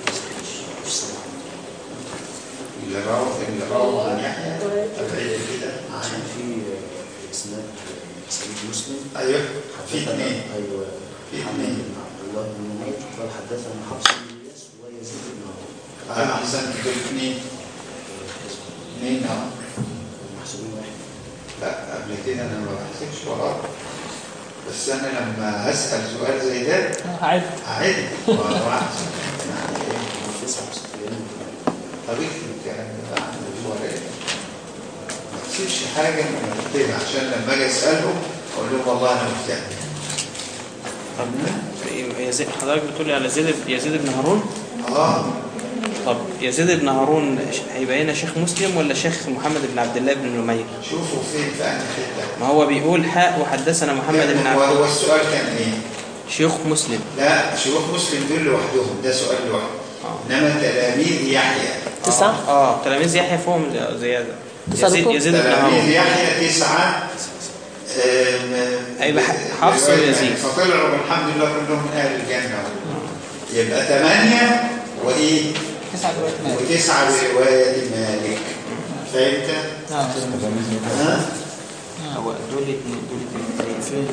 اللي روى اللي روى عن يحيى تبعيد كده عشان عن في اسناد سيد مسلم ايوه في اثنين ايوه في محمد اثنين بن عبد الله بن نمير قال حدثنا حفص بن الياس ويزيد بن عمر على احسن دول اثنين اثنين اه محسوبين واحد لا قبل كده انا ما بحسبش وراك بس انا لما هسال سؤال زي ده عد هعد ورا واحد يعني ايه تسعة وستين طريقه الكلام ده بقى عندي ورايا ما تسيبش حاجه من كده عشان لما اجي اسالهم اقول لهم والله انا مجتهد طب يزيد حضرتك بتقول لي على زيد يزيد بن هارون اه طب يزيد بن هارون ش- هيبقى هنا شيخ مسلم ولا شيخ محمد بن عبد الله بن نمير شوفوا فين في انهي حته ما هو بيقول حاء وحدثنا محمد بن هو عبد هو السؤال كان ايه؟ شيوخ مسلم لا شيوخ مسلم دول لوحدهم ده سؤال لوحده انما تلاميذ يحيى تسعة اه تلاميذ يحيى فيهم زيادة تسعة يزيد دكتور؟ يزيد بن تلاميذ هارون يحيى تسعة آم، هيبقى ب- حفص برواية ويزيد. مالك. فطلعوا الحمد لله كلهم من اهل الجنه يبقى ثمانية وايه؟ تسعة روايات مالك وتسعة برواية مالك فهمت؟ نعم ها؟ هو دول اتنين دول اتنين فين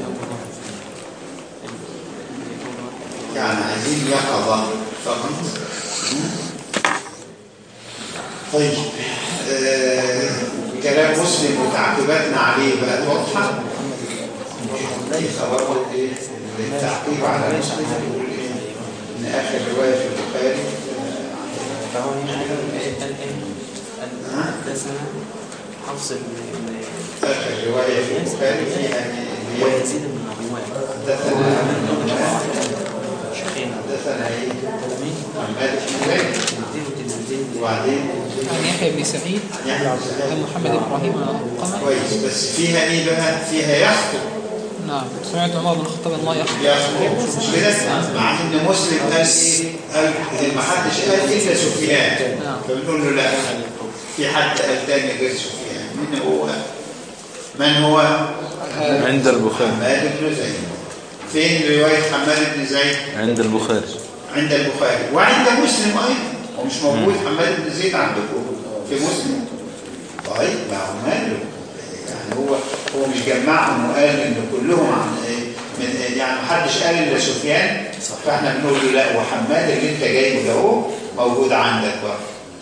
يعني عايزين يقظة فقط طيب آه كلام مسلم وتعقيباتنا عليه بقت واضحة ليس برضه ايه التعقيب على مسلم يقول ايه ان اخر رواية في البخاري فهو هنا قال ايه قال ايه قال حدثنا حفص بن اخر رواية في البخاري فيها إن هي ويزيد بن هارون حدثنا شيخين حدثنا ايه عن مالك بن زيد وبعدين عن يحيى بن سعيد عن يحيى بن سعيد. عن محمد بن إبراهيم عن القمر كويس بس فيها ايه بقى فيها يخطب نعم سمعت عمر بن الخطاب الله يخطب يخطب مش كده مع ان مسلم قال ايه قال ما حدش قال الا سفيان نعم. فبنقول له لا في حد قال تاني غير سفيان من هو من هو عند البخاري حماد بن زيد فين روايه حماد بن زيد عند البخاري عند البخاري وعند مسلم ايضا هو مش موجود حماد بن زيد عندكم في مسلم طيب ما هو ماله يعني هو هو مش جمعهم وقال ان كلهم عن إيه؟ من يعني محدش قال الا سفيان فاحنا بنقول له لا وحماد اللي انت جايبه ده هو موجود عندك برضه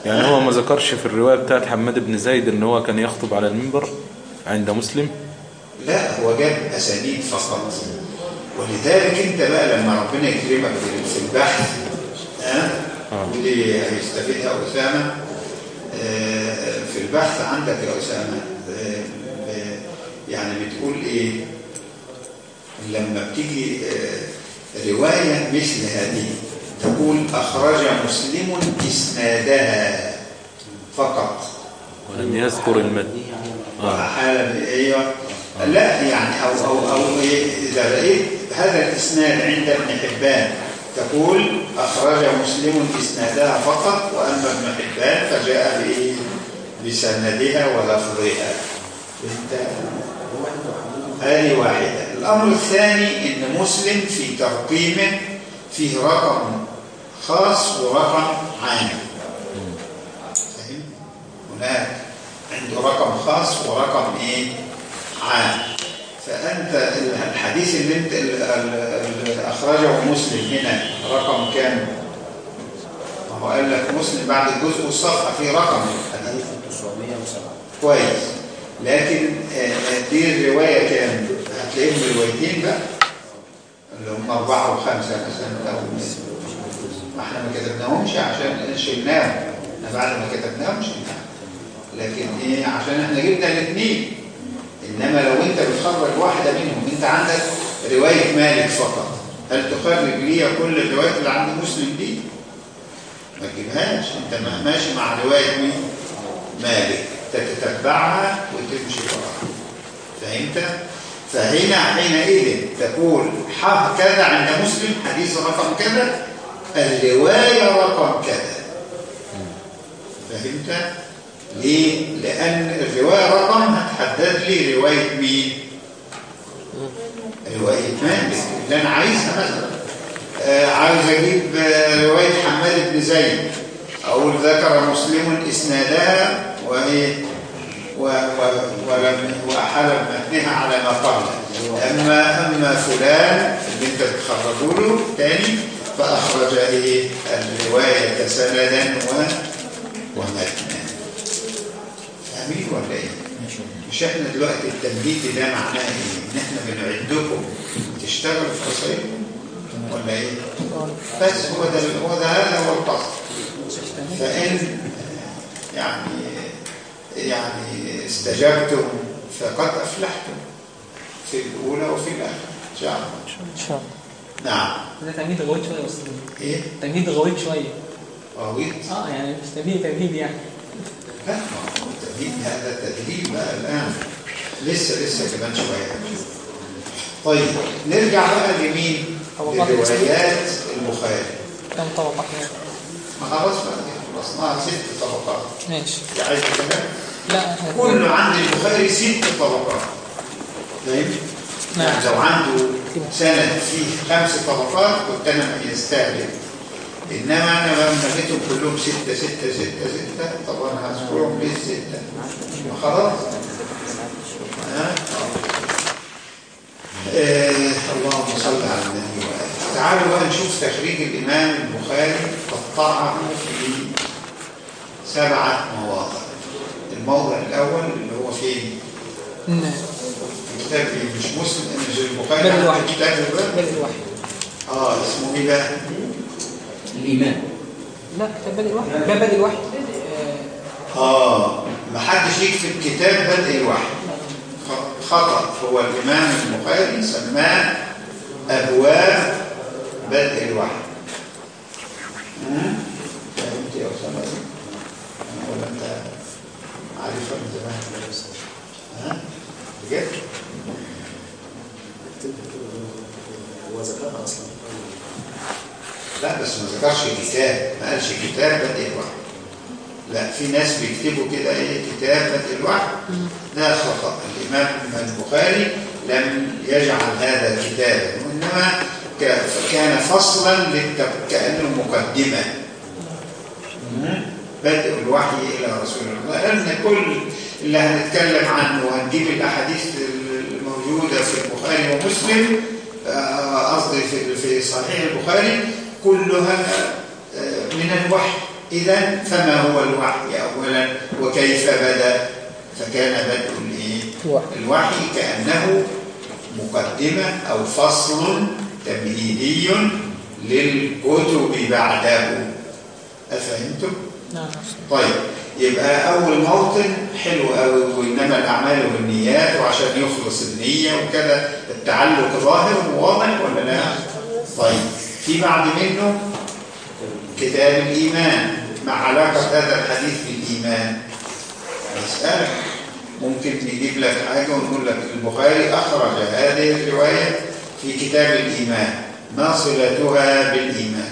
يعني هو ما ذكرش في الرواية بتاعت حماد بن زيد ان هو كان يخطب على المنبر عند مسلم لا هو جاب أسانيد فقط ولذلك انت بقى لما ربنا يكرمك في- في البحث ها آه. ودي هيستفيدها أسامة آه، في البحث عندك يا أسامة آه، ب- يعني بتقول إيه لما بتيجي آه، رواية مثل هذه تقول أخرج مسلم إسنادها فقط ولم يذكر المد آه. حالة ايوه لا يعني او او او إيه اذا لقيت هذا الاسناد عند ابن حبان تقول اخرج مسلم اسنادها فقط واما ابن حبان فجاء بايه بسندها ولفظها انت هذه واحده الامر الثاني ان مسلم في ترقيمه فيه رقم خاص ورقم عام فاهم هناك عنده رقم خاص ورقم ايه عام فانت الحديث اللي انت ال- ال- اللي اخرجه مسلم هنا رقم كام ما هو قال لك مسلم بعد الجزء والصفحه في رقم الحديث 1907 كويس لكن آه، آه، دي الروايه كام هتلاقيهم روايتين بقى اللي هم اربعه وخمسه مثلا او ما احنا ما كتبناهمش عشان شلناهم احنا بعد ما كتبناهم شلناهم لكن ايه عشان احنا جبنا الاثنين انما لو انت بتخرج واحده منهم انت عندك روايه مالك فقط هل تخرج لي كل الروايات اللي عند مسلم دي ما تجيبهاش انت ما- ماشي مع روايه مين مالك تتتبعها وتمشي وراها فهمت فهنا حينئذ تقول ح- كذا عند مسلم حديث رقم كذا الروايه رقم كذا فهمت ليه لان الروايه رقم هتحدد لي روايه مين روايه مالك اللي انا عايزها مثلا آه، عاوز اجيب آه، روايه حماد بن زيد اقول ذكر مسلم اسنادها وايه و- و- ولم واحال متنها على ما قبل اما اما فلان اللي انت بتخرجه له تاني فاخرج ايه الروايه سندا و ومتنا فاهمين ولا ايه مش احنا دلوقتي التمهيد ده معناه ايه ان احنا بنعدكم تشتغلوا في قصيركم ولا ايه بس هو ده هو ده هذا هو القصد فان يعني يعني استجبتم فقد افلحتم في الاولى وفي الاخره ان شاء الله ان شاء الله نعم ده تمهيد غويط شويه يا استاذ ايه تمهيد غويط شويه غويط اه يعني مش تمهيد تمهيد يعني لا ما هو التدريب هذا تدريب بقى الآن لسه لسه كمان شوية طيب نرجع بقى لمين؟ طبقات لروايات البخاري كم طبقه ما خلاص بقى خلصناها ست طبقات ماشي عايز كمان لا كل عند البخاري ست طبقات فاهم؟ نعم. يعني لو عنده سند فيه خمس طبقات كنت انا يستهلك انما انا لما لقيتهم كلهم ستة ستة ستة ستة طب انا هذكرهم ليه ستة؟ ما خلاص ها؟ آه، اللهم صل على النبي وآله تعالوا بقى نشوف تخريج الإمام البخاري قطعه في سبعة مواضع الموضع الأول اللي هو فين؟ نعم كتاب إيه؟ مش مسلم مش البخاري بل عنده الواحد. كتاب الباب بل الواحد اه اسمه ايه بقى؟ الإيمان لا كتاب بدء الواحد باب بدء الواحد آه، اه ما حدش يكتب كتاب بدء الوحي خ- خطأ هو الإمام البخاري سماه أبواب بدء الوحي مم؟ فهمت يا أسامة دي؟ أنا ولا أنت عارفها من زمان ها؟ بجد؟ هو ذكرها أصلا لا بس ما ذكرش كتاب ما قالش كتاب بدء الوحي لا في ناس بيكتبوا كده ايه كتاب بدء الوحي ده خطأ الإمام البخاري لم يجعل هذا كتابا وإنما ك- كان فصلا للتب... كأنه مقدمة بدء الوحي إلى رسول الله لأن كل اللي هنتكلم عنه وهنجيب الأحاديث الموجودة في البخاري ومسلم آه، قصدي في في صحيح البخاري كلها آه، من الوحي إذا فما هو الوحي أولا وكيف بدأ فكان بدء الإيه؟ الوحي. الوحي كأنه مقدمة أو فصل تمهيدي للكتب بعده أفهمتم؟ نعم طيب يبقى أول موطن حلو قوي وإنما الأعمال والنيات وعشان يخلص النية وكذا التعلق ظاهر وواضح ولا لا؟ طيب في بعد منه كتاب الإيمان مع علاقة هذا الحديث بالإيمان مسألة ممكن نجيب لك حاجة ونقول لك البخاري أخرج هذه الرواية في كتاب الإيمان ما صلتها بالإيمان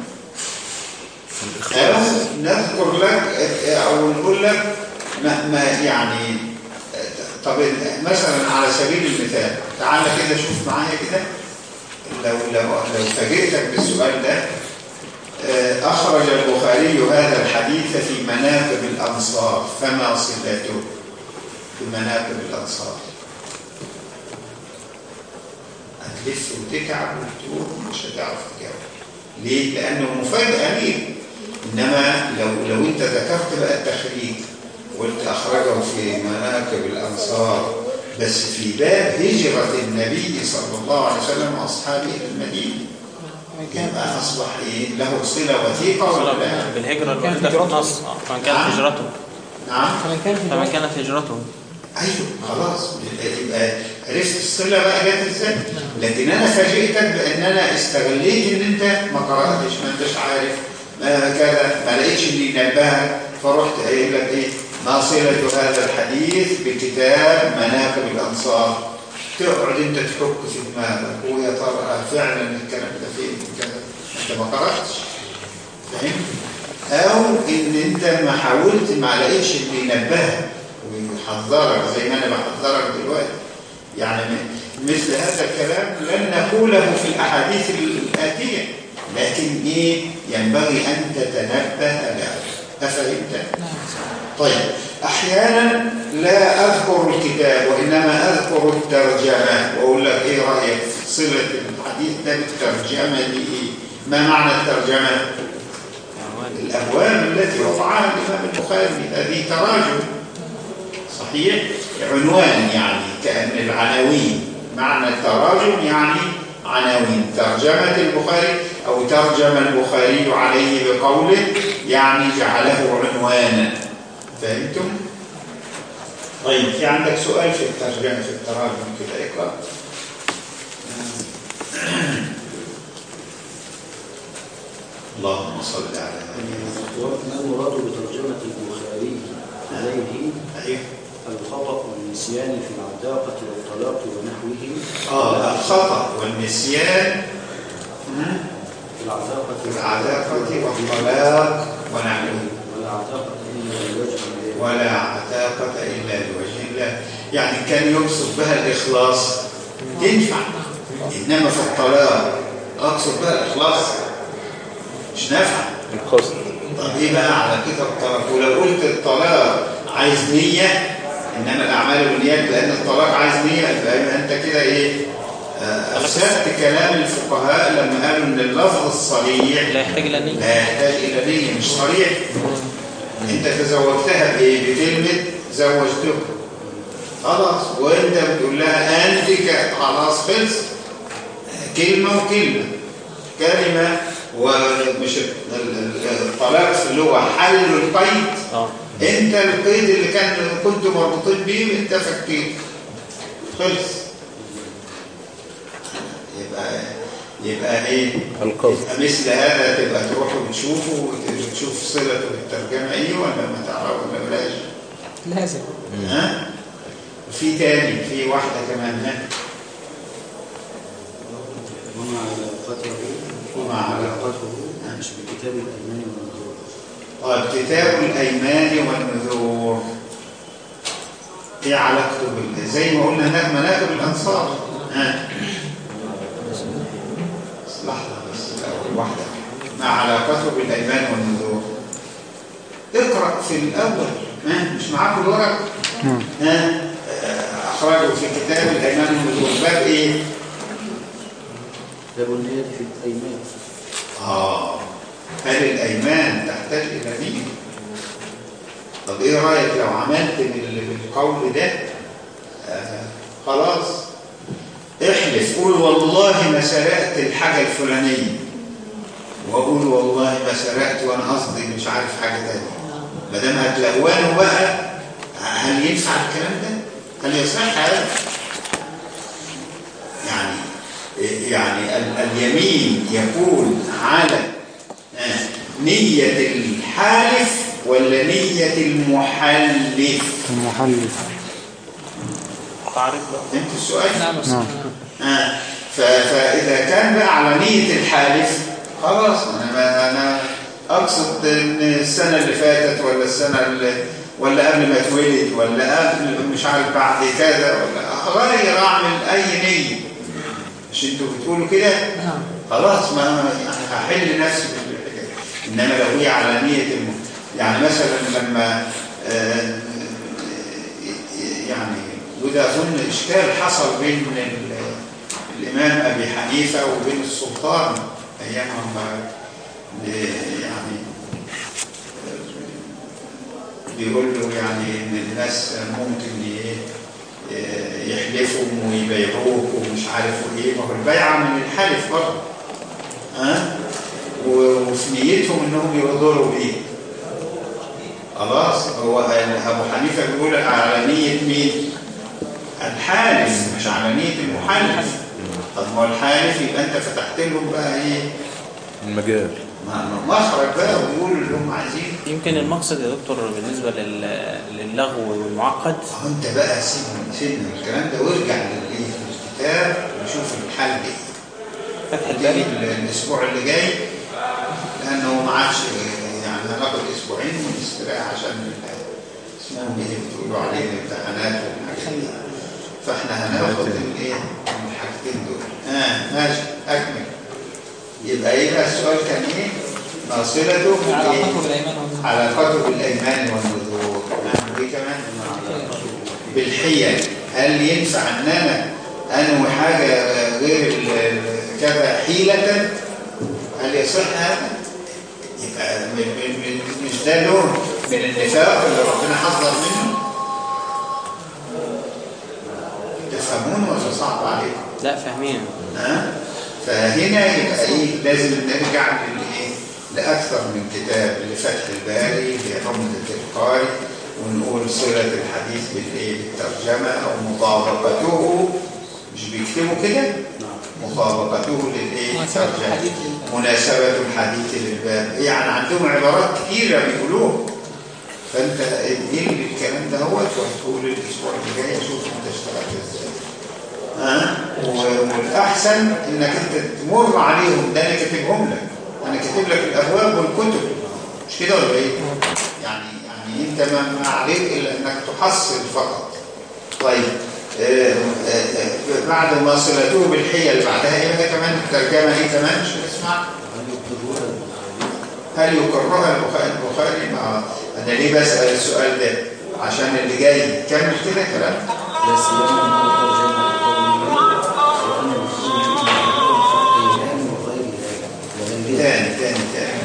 أو نذكر لك أو نقول لك ما, ما يعني طب مثلا على سبيل المثال تعال كده شوف معايا كده لو لو لو فاجئتك بالسؤال ده آه، أخرج البخاري هذا الحديث في مناقب الأنصار فما صفته في مناقب الأنصار هتلف وتتعب وتروح مش هتعرف تجاوب ليه؟ لأنه مفاجأة ليك إنما لو لو أنت ذكرت بقى التخريج وقلت أخرجه في مناقب الأنصار بس في باب هجرة النبي صلى الله عليه وسلم وأصحابه إلى المدينة يبقى أصبح إيه؟ له صلة وثيقة ولا لا؟ بالهجرة كانت الوحيدة في هجرته. النص آه، فمن كانت نعم. هجرته نعم فمن كان في فمن الوحي كانت هجرته ايوه خلاص يبقى عرفت الصله بقى جت ازاي لكن انا فاجئتك بان انا استغليت ان انت ما قراتش ما انتش عارف ما كذا ما لقيتش اللي ينبهك فرحت قايل لك ايه ما صله هذا الحديث بكتاب مناقب الانصار تقعد انت تحك في دماغك ويا ترى فعلا الكلام ده فين كذا انت ما قراتش فهمت او ان انت ما حاولت ما لقيتش اللي ينبهك ويحذرك زي ما انا بحذرك دلوقتي يعني م- مثل هذا الكلام لن نقوله في الاحاديث الاتيه لكن ايه ينبغي ان تتنبه له افهمت طيب احيانا لا اذكر الكتاب وانما اذكر الترجمه واقول لك ايه رايك في صله الحديث ده بالترجمه دي ايه ما معنى الترجمه الأبواب التي وضعها الإمام البخاري هذه تراجم صحيح عنوان يعني كأن العناوين معنى التراجم يعني عناوين ترجمة البخاري أو ترجم البخاري عليه بقوله يعني جعله عنوانا فهمتم؟ طيب في عندك سؤال في الترجمة في التراجم كده اقرأ اللهم صل على محمد ما المراد بترجمة البخاري عليه أيوه الخطأ والنسيان في العتاقة والطلاق ونحوه آه الخطأ والنسيان مم، في العتاقة في العلاقة والطلاق ونحوه والعتاقة إلا لوجه الله ولا عتاقة إلا لوجه الله يعني كان يقصد بها الإخلاص تنفع إنما في الطلاق أقصد بها الإخلاص مش نافع القصد طب إيه بقى على كده الطلاق ولو قلت الطلاق عايز نية إنما الأعمال بالنيات لأن الطلاق عايز نية يبقى أنت كده إيه آه، أفسدت كلام الفقهاء لما قالوا إن اللفظ الصريح لا يحتاج إلى نية لا يحتاج إلى نية مش صريح أنت تزوجتها بإيه؟ بكلمة زوجتك خلاص وأنت بتقول لها أنت ك- خلاص خلص كلمة وكلمة كلمة ومش ال- ال- الطلاق في اللغة حل القيد اه أنت القيد اللي كان كنت مربوطين بيه أنت فكيت خلص يبقى يبقى ايه القصد يبقى مثل هذا تبقى تروح وتشوفه وتشوف صلته بالترجمه ايه ولا ما تعرف ولا بلاش لازم ها في تاني في واحده كمان ها ومع علاقته ومع علاقته مش بكتاب الأيمان والنذور طيب كتاب الايمان والنذور ايه علاقته بال زي ما قلنا هناك مناقب الانصار ها لحظه بس الاول واحده ما علاقته بالايمان والنذور اقرا في الاول ها مش معاكم الورق ها آه، اخرجه في كتاب الايمان والنذور باب ايه باب النية في الأيمان آه هل الايمان تحتاج الى نيه طب ايه رايك لو عملت بال- بالقول ده آه خلاص احلف قول والله ما سرقت الحاجه الفلانيه واقول والله ما سرقت وانا قصدي مش عارف حاجه تانية ما دام هتلونوا بقى هل ينفع الكلام ده؟ هل يصح هذا؟ يعني يعني ال- اليمين يكون على آه، نية الحالف ولا نية المحلف؟ المحلف تعرف بقى فهمت السؤال؟ نعم بس نعم. آه. ف- فإذا كان بقى على نية الحالف خلاص أنا ما أنا أقصد إن السنة اللي فاتت ولا السنة اللي ولا قبل ما اتولد ولا قبل مش عارف بعد كذا ولا أغير أعمل أي نية مش أنتوا بتقولوا كده؟ نعم خلاص ما يعني هحل نفسي بالحكايه انما لو هي على نيه الم... يعني مثلا لما آه، يعني وده اظن اشكال حصل بين ال- الامام ابي حنيفه وبين السلطان ايام ما يعني بيقول له يعني ان الناس ممكن ي- يحلفوا ويبيعوك ومش عارف ايه ما هو البيعه من الحلف برضه ها و- وفي نيتهم انهم يغدروا بيه خلاص هو ابو حنيفه بيقول على نيه مين الحالف مش على نيه المحلف طب ما هو الحالف يبقى انت فتحت لهم بقى ايه المجال ما- ما- مخرج بقى ويقولوا اللي هم عايزينه يمكن المقصد يا دكتور بالنسبة لل- للغو والمعقد اهو انت بقى سيب سيبنا الكلام ده وارجع للايه للكتاب وشوف الحل ايه فتح تيجي الباري ال- الاسبوع اللي جاي لانه ما عادش يعني هناخد اسبوعين ونستريح عشان ال- اسمهم ايه بتقولوا عليه الامتحانات والحاجات دي فاحنا هناخد الايه الحاجتين دول اه ماشي اكمل يبقى ايه بقى السؤال كان ايه؟ ناصلته على إيه؟ خطوة الأيمان والنذور. علاقته بالايمان والنذور نعم وايه كمان؟ بالحيل هل ينفع ان انا انوي حاجه غير ال- ال- كذا حيله هل يصح هذا يبقى م- م- م- مش ده لون من النفاق اللي ربنا حذر منه تفهمون ولا صعب عليكم لا فاهمين ها؟ فهنا يبقى ايه لازم نرجع للايه لاكثر من كتاب لفتح الباري لعمدة القارئ ونقول صلة الحديث بالايه بالترجمة او مطابقته مش بيكتبوا كده مطابقته للايه مناسبة الترجمة الحديث للباب. مناسبة الحديث للباب يعني عندهم عبارات كتيرة بيقولوها فانت اديني الكلام ده هو وهتقول الاسبوع اللي جاي اشوف انت اشتغلت ازاي ها و- والاحسن انك انت تمر عليهم ده انا كاتبهم لك انا كاتب لك الابواب والكتب مش كده ولا ايه يعني يعني انت ما ما عليك الا انك تحصل فقط طيب آه، آه، آه، بعد ما صلته بالحيل بعدها ايه بقى كمان الترجمه ايه كمان مش بتسمع هل يكررها البخاري البخاري ما انا ليه بسال السؤال ده عشان اللي جاي كمل كده كلام لا سيما انه ترجمه لقوله وغير ذلك وغير تاني تاني تاني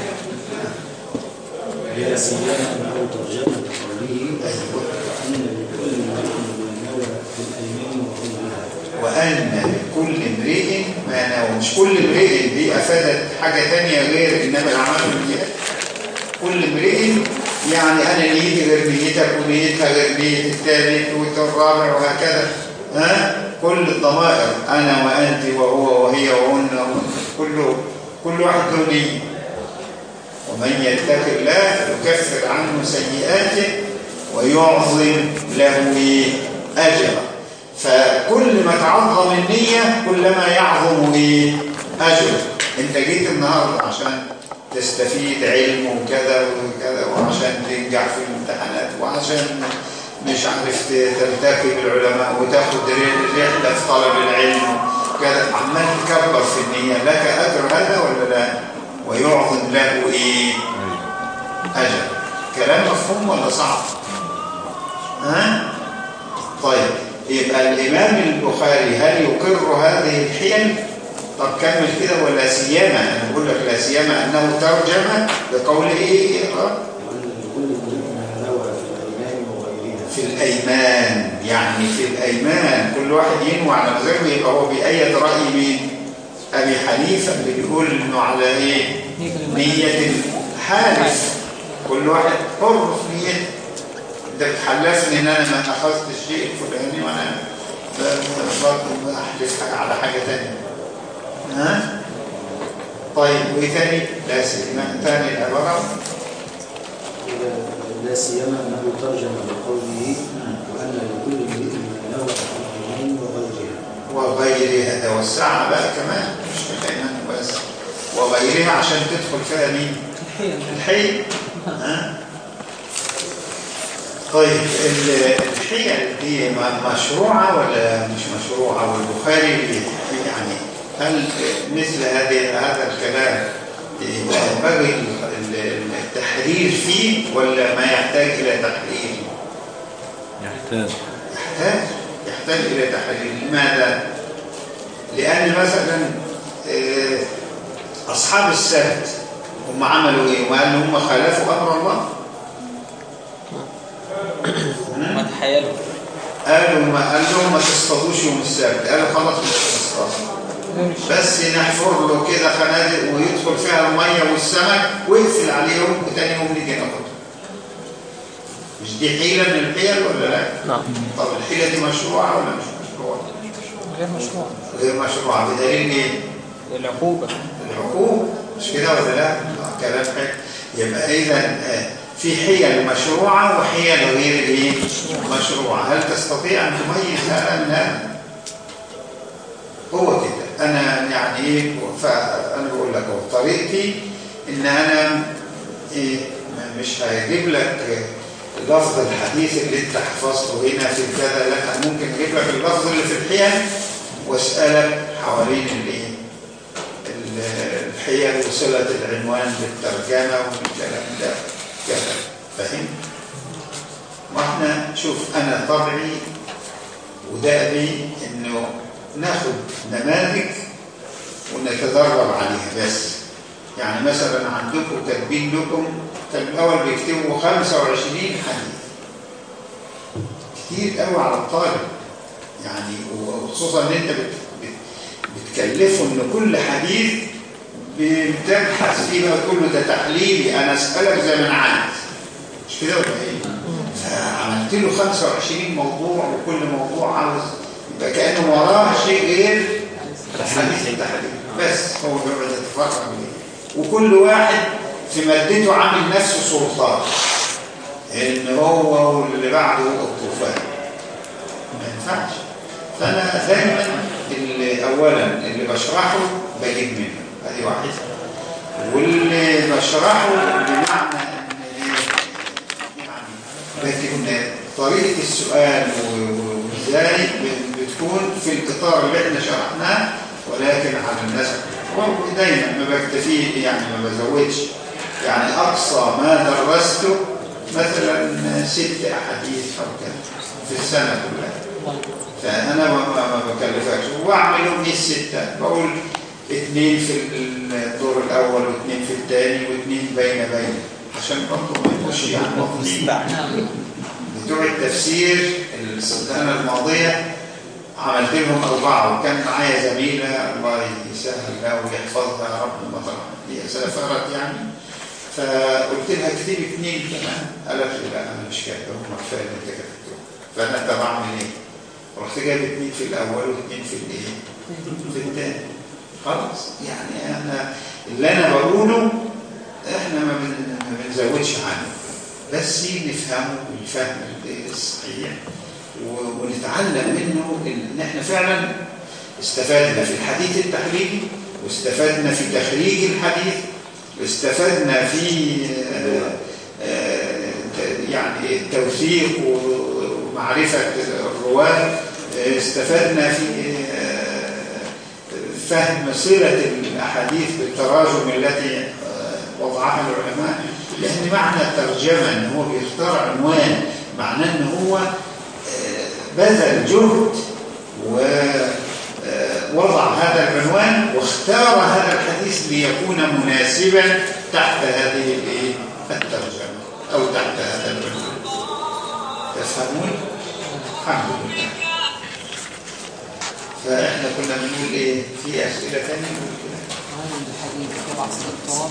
لا سيما انه ترجمه لقوله ايوه ان لكل امرئ ما نوى في الايمان وغيرها وأن لكل امرئ ما نوى مش كل امرئ دي أفادت حاجة تانية غير إنما الأعمال بالنيات كل امرئ يعني أنا نيتي غير نيتك ونيتها غير نية الثالث والرابع وهكذا ها كل الضمائر أنا وأنت وهو وهي وهن كله كل واحد له نية ومن يتق الله يكفر عنه سيئاته ويعظم له إيه؟ أجرا فكل ما تعظم النية كلما يعظم إيه؟ أجر انت جيت النهاردة عشان تستفيد علم وكذا وكذا وعشان تنجح في الامتحانات وعشان مش عارف تلتقي بالعلماء وتاخد رحلة في طلب العلم كذا عمال تكبر في النية لك أجر هذا ولا لا ويعظم له إيه أجر كلام مفهوم ولا صعب ها طيب يبقى الإمام البخاري هل يقر هذه الحيل طب كمل كده ولا سيما انا بقول لك لا سيما انه ترجم بقوله ايه اقرا وأن لكل امرئ ما نوى في الأيمان وغيرها في الايمان يعني في الايمان كل واحد ينوي على مزاجه يبقى هو بايد راي مين ابي حنيفه اللي بيقول انه على ايه نيه الحالف كل واحد حر في نيته انت بتحلفني ان انا ما اخذت الشيء الفلاني وانا ب- ب- برضه بحلف على حاجه ثانيه ها طيب وايه تاني لا سيما تاني العباره لا سيما أنه ترجم بقوله وأن لكل امرئ ما نوى في الأيمان وغيرها وغيرها ده وسعها بقى كمان مش في الايمان بس وغيرها عشان تدخل فيها مين الحين الحيل ها طيب ال- الحيل دي م- مشروعة ولا مش مشروعة والبخاري بي- يعني هل مثل هذه هذا الكلام ينبغي ال- ال- التحرير فيه ولا ما يحتاج إلى تحرير يحتاج يحتاج يحتاج إلى تحرير لماذا؟ لأن مثلا آه، أصحاب السبت هم عملوا إيه؟ وقالوا هم خالفوا أمر الله ما تحيلوا قالوا ما قال لهم ما تصطادوش يوم السبت قالوا خلاص مش هنصطاد بس نحفر له كده خنادق ويدخل فيها الميه والسمك ويقفل عليهم وتاني يوم نيجي ناخدهم مش دي حيله من الحيل ولا لا؟ نعم طب الحيله دي مشروعه ولا مش مشروعه؟ غير مشروع غير مشروعه بدليل ايه؟ العقوبة الحقوق مش كده ولا لا؟ آه، كلام حلو يبقى اذا في حيل مشروعه وحيل غير ايه؟ مشروعه هل تستطيع ان تميز هذا من هذا؟ هو كده انا يعني ايه فانا بقول لك اهو طريقتي ان انا ايه ما- مش هجيب لك لفظ الحديث اللي انت حفظته هنا في كذا لا ممكن اجيب لك اللفظ اللي في الحيل واسالك حوالين الايه ال- الحيل وصله العنوان بالترجمه والكلام ده كذا فاهم واحنا شوف انا طبعي ودأبي انه ناخد نماذج ونتدرب عليها بس يعني مثلا عندكم كاتبين لكم كان الاول بيكتبوا 25 حديث كتير قوي على الطالب يعني وخصوصا ان انت بت بت بتكلفه ان كل حديث بتبحث فيه بقى تقول له ده تحليلي انا اسالك زي ما انا عايز مش كده ولا ايه؟ فعملت له 25 موضوع وكل موضوع عاوز يبقى كانه وراه شيء غير حديث التحليل بس هو بيقعد يتفرج عليه وكل واحد في مادته عامل نفسه سلطان ان هو واللي بعده الطوفان ما ينفعش فانا دايما اللي اولا اللي بشرحه بجيب منه ادي واحده واللي بشرحه بمعنى ان يعني لكن طريقه السؤال و- وازاي ب- بتكون في الاطار اللي احنا شرحناه ولكن على النسق ودايما ما بكتفي يعني ما بزودش يعني اقصى ما درسته مثلا ست احاديث او كذا في السنه كلها فانا ما, ما, ما بكلفكش واعملهم ايه السته بقول اثنين في الدور الاول واثنين في الثاني واثنين بين بين عشان برضه ما يبقوش يعني مفهومين. بتوع التفسير السنه الماضيه عملت لهم أربعة وكان معايا زميلة الله يسهل لها ويحفظها يا رب المطر هي سافرت يعني فقلت لها اكتبي اثنين كمان قالت لي لا أنا مش كاتبة هم كفاية اللي أنت كتبتهم فأنا طب أعمل إيه؟ رحت جايب اثنين في الأول واثنين في الإيه؟ في الثاني خلاص يعني أنا اللي أنا بقوله إحنا ما بن- ما بنزودش عنه بس نفهمه بالفهم الصحيح و- ونتعلم منه ان احنا فعلا استفدنا في الحديث التحليلي واستفدنا في تخريج الحديث واستفدنا في آه، آه، ت- يعني التوثيق و- ومعرفة الرواة آه، استفدنا في آه، فهم صلة الأحاديث بالتراجم التي آه، وضعها العلماء لأن معنى الترجمة أن هو بيختار عنوان معناه أن هو آه، بذل جهد وضع هذا العنوان واختار هذا الحديث ليكون مناسبا تحت هذه الإيه؟ الترجمة أو تحت هذا العنوان تفهمون؟ الحمد لله فإحنا كنا بنقول إيه؟ في أسئلة ثانية نقول كده هذا الحديث تبع الاضطراب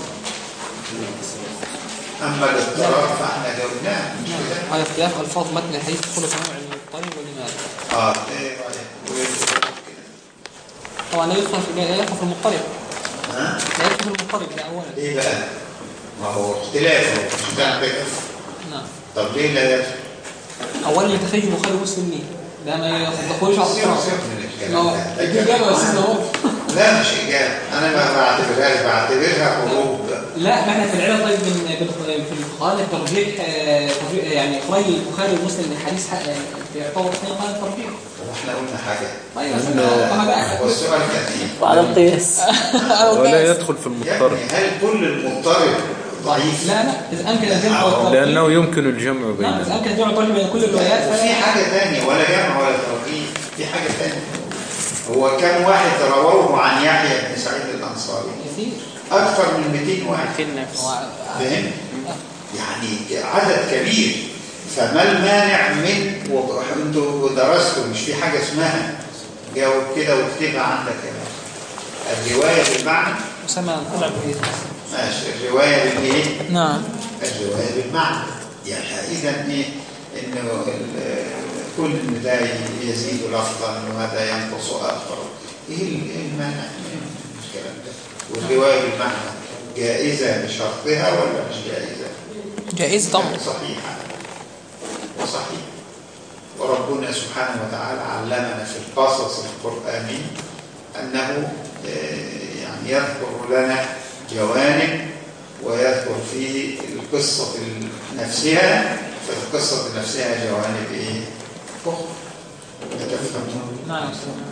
أما الاضطراب فإحنا جاوبناه مش كده؟ هذا اختلاف الفاظ متن الحديث تدخل في نوع المضطرب ولماذا آه إيه بعدين؟ وين كده؟ طبعا لا يدخل في لا يدخل في المضطرب ها؟ لا يدخل في المضطرب ده اولا ليه بقى؟ ما هو اختلاف هو مش ده كده نعم طب ليه لا يدخل؟ اولا يتخيل البخاري ومسلم ليه ده ما يخطئوش على سيبك الاضطراب سيبك من الكلام اه ده. دي اجابه يا استاذ اهو لا مش إجابة أنا ما بعتبرهاش بعتبرها هروب لا ما احنا في العلم طيب من بال- في القران الترجيح آه، ترجيح- يعني اخراج البخاري ومسلم من الحديث ح- آه، يعتبر اثنين قال الترجيح واحنا قلنا حاجة طيب أنا بقى والسؤال كان إيه؟ وعلى القياس ولا يدخل في يا المضطرب ابني هل كل المضطرب ضعيف؟ لا لا اذا امكن الجمع والترجيح لأنه يمكن الجمع نعم بينهم اذا امكن الجمع والترجيح بين كل الروايات وفي فلا حاجة تانية ولا جمع ولا ترقيق في حاجة تانية هو كم واحد رووه عن يحيى بن سعيد الأنصاري كثير أكثر من 200 واحد في النفس هو- فاهم؟ يعني عدد كبير فما المانع من وانتوا درستوا مش في حاجة اسمها جاوب كده واكتبها عندك يا باشا. الرواية بالمعنى مسمى طلع كويس ماشي الرواية بالايه؟ نعم الرواية بالمعنى يعني إذا إيه إنه ال- كل إن ده يزيد لفظا وهذا ينقص آخر إيه ال- إيه المانع من الكلام ده والرواية بالمعنى جائزة بشرطها ولا مش جائزة؟ جائز طبعا صحيحة وصحيح وربنا سبحانه وتعالى علمنا في القصص القرآني أنه آه، يعني يذكر لنا جوانب ويذكر في القصة نفسها في القصة نفسها جوانب إيه؟ أخرى تفهمون نعم يا أستاذ.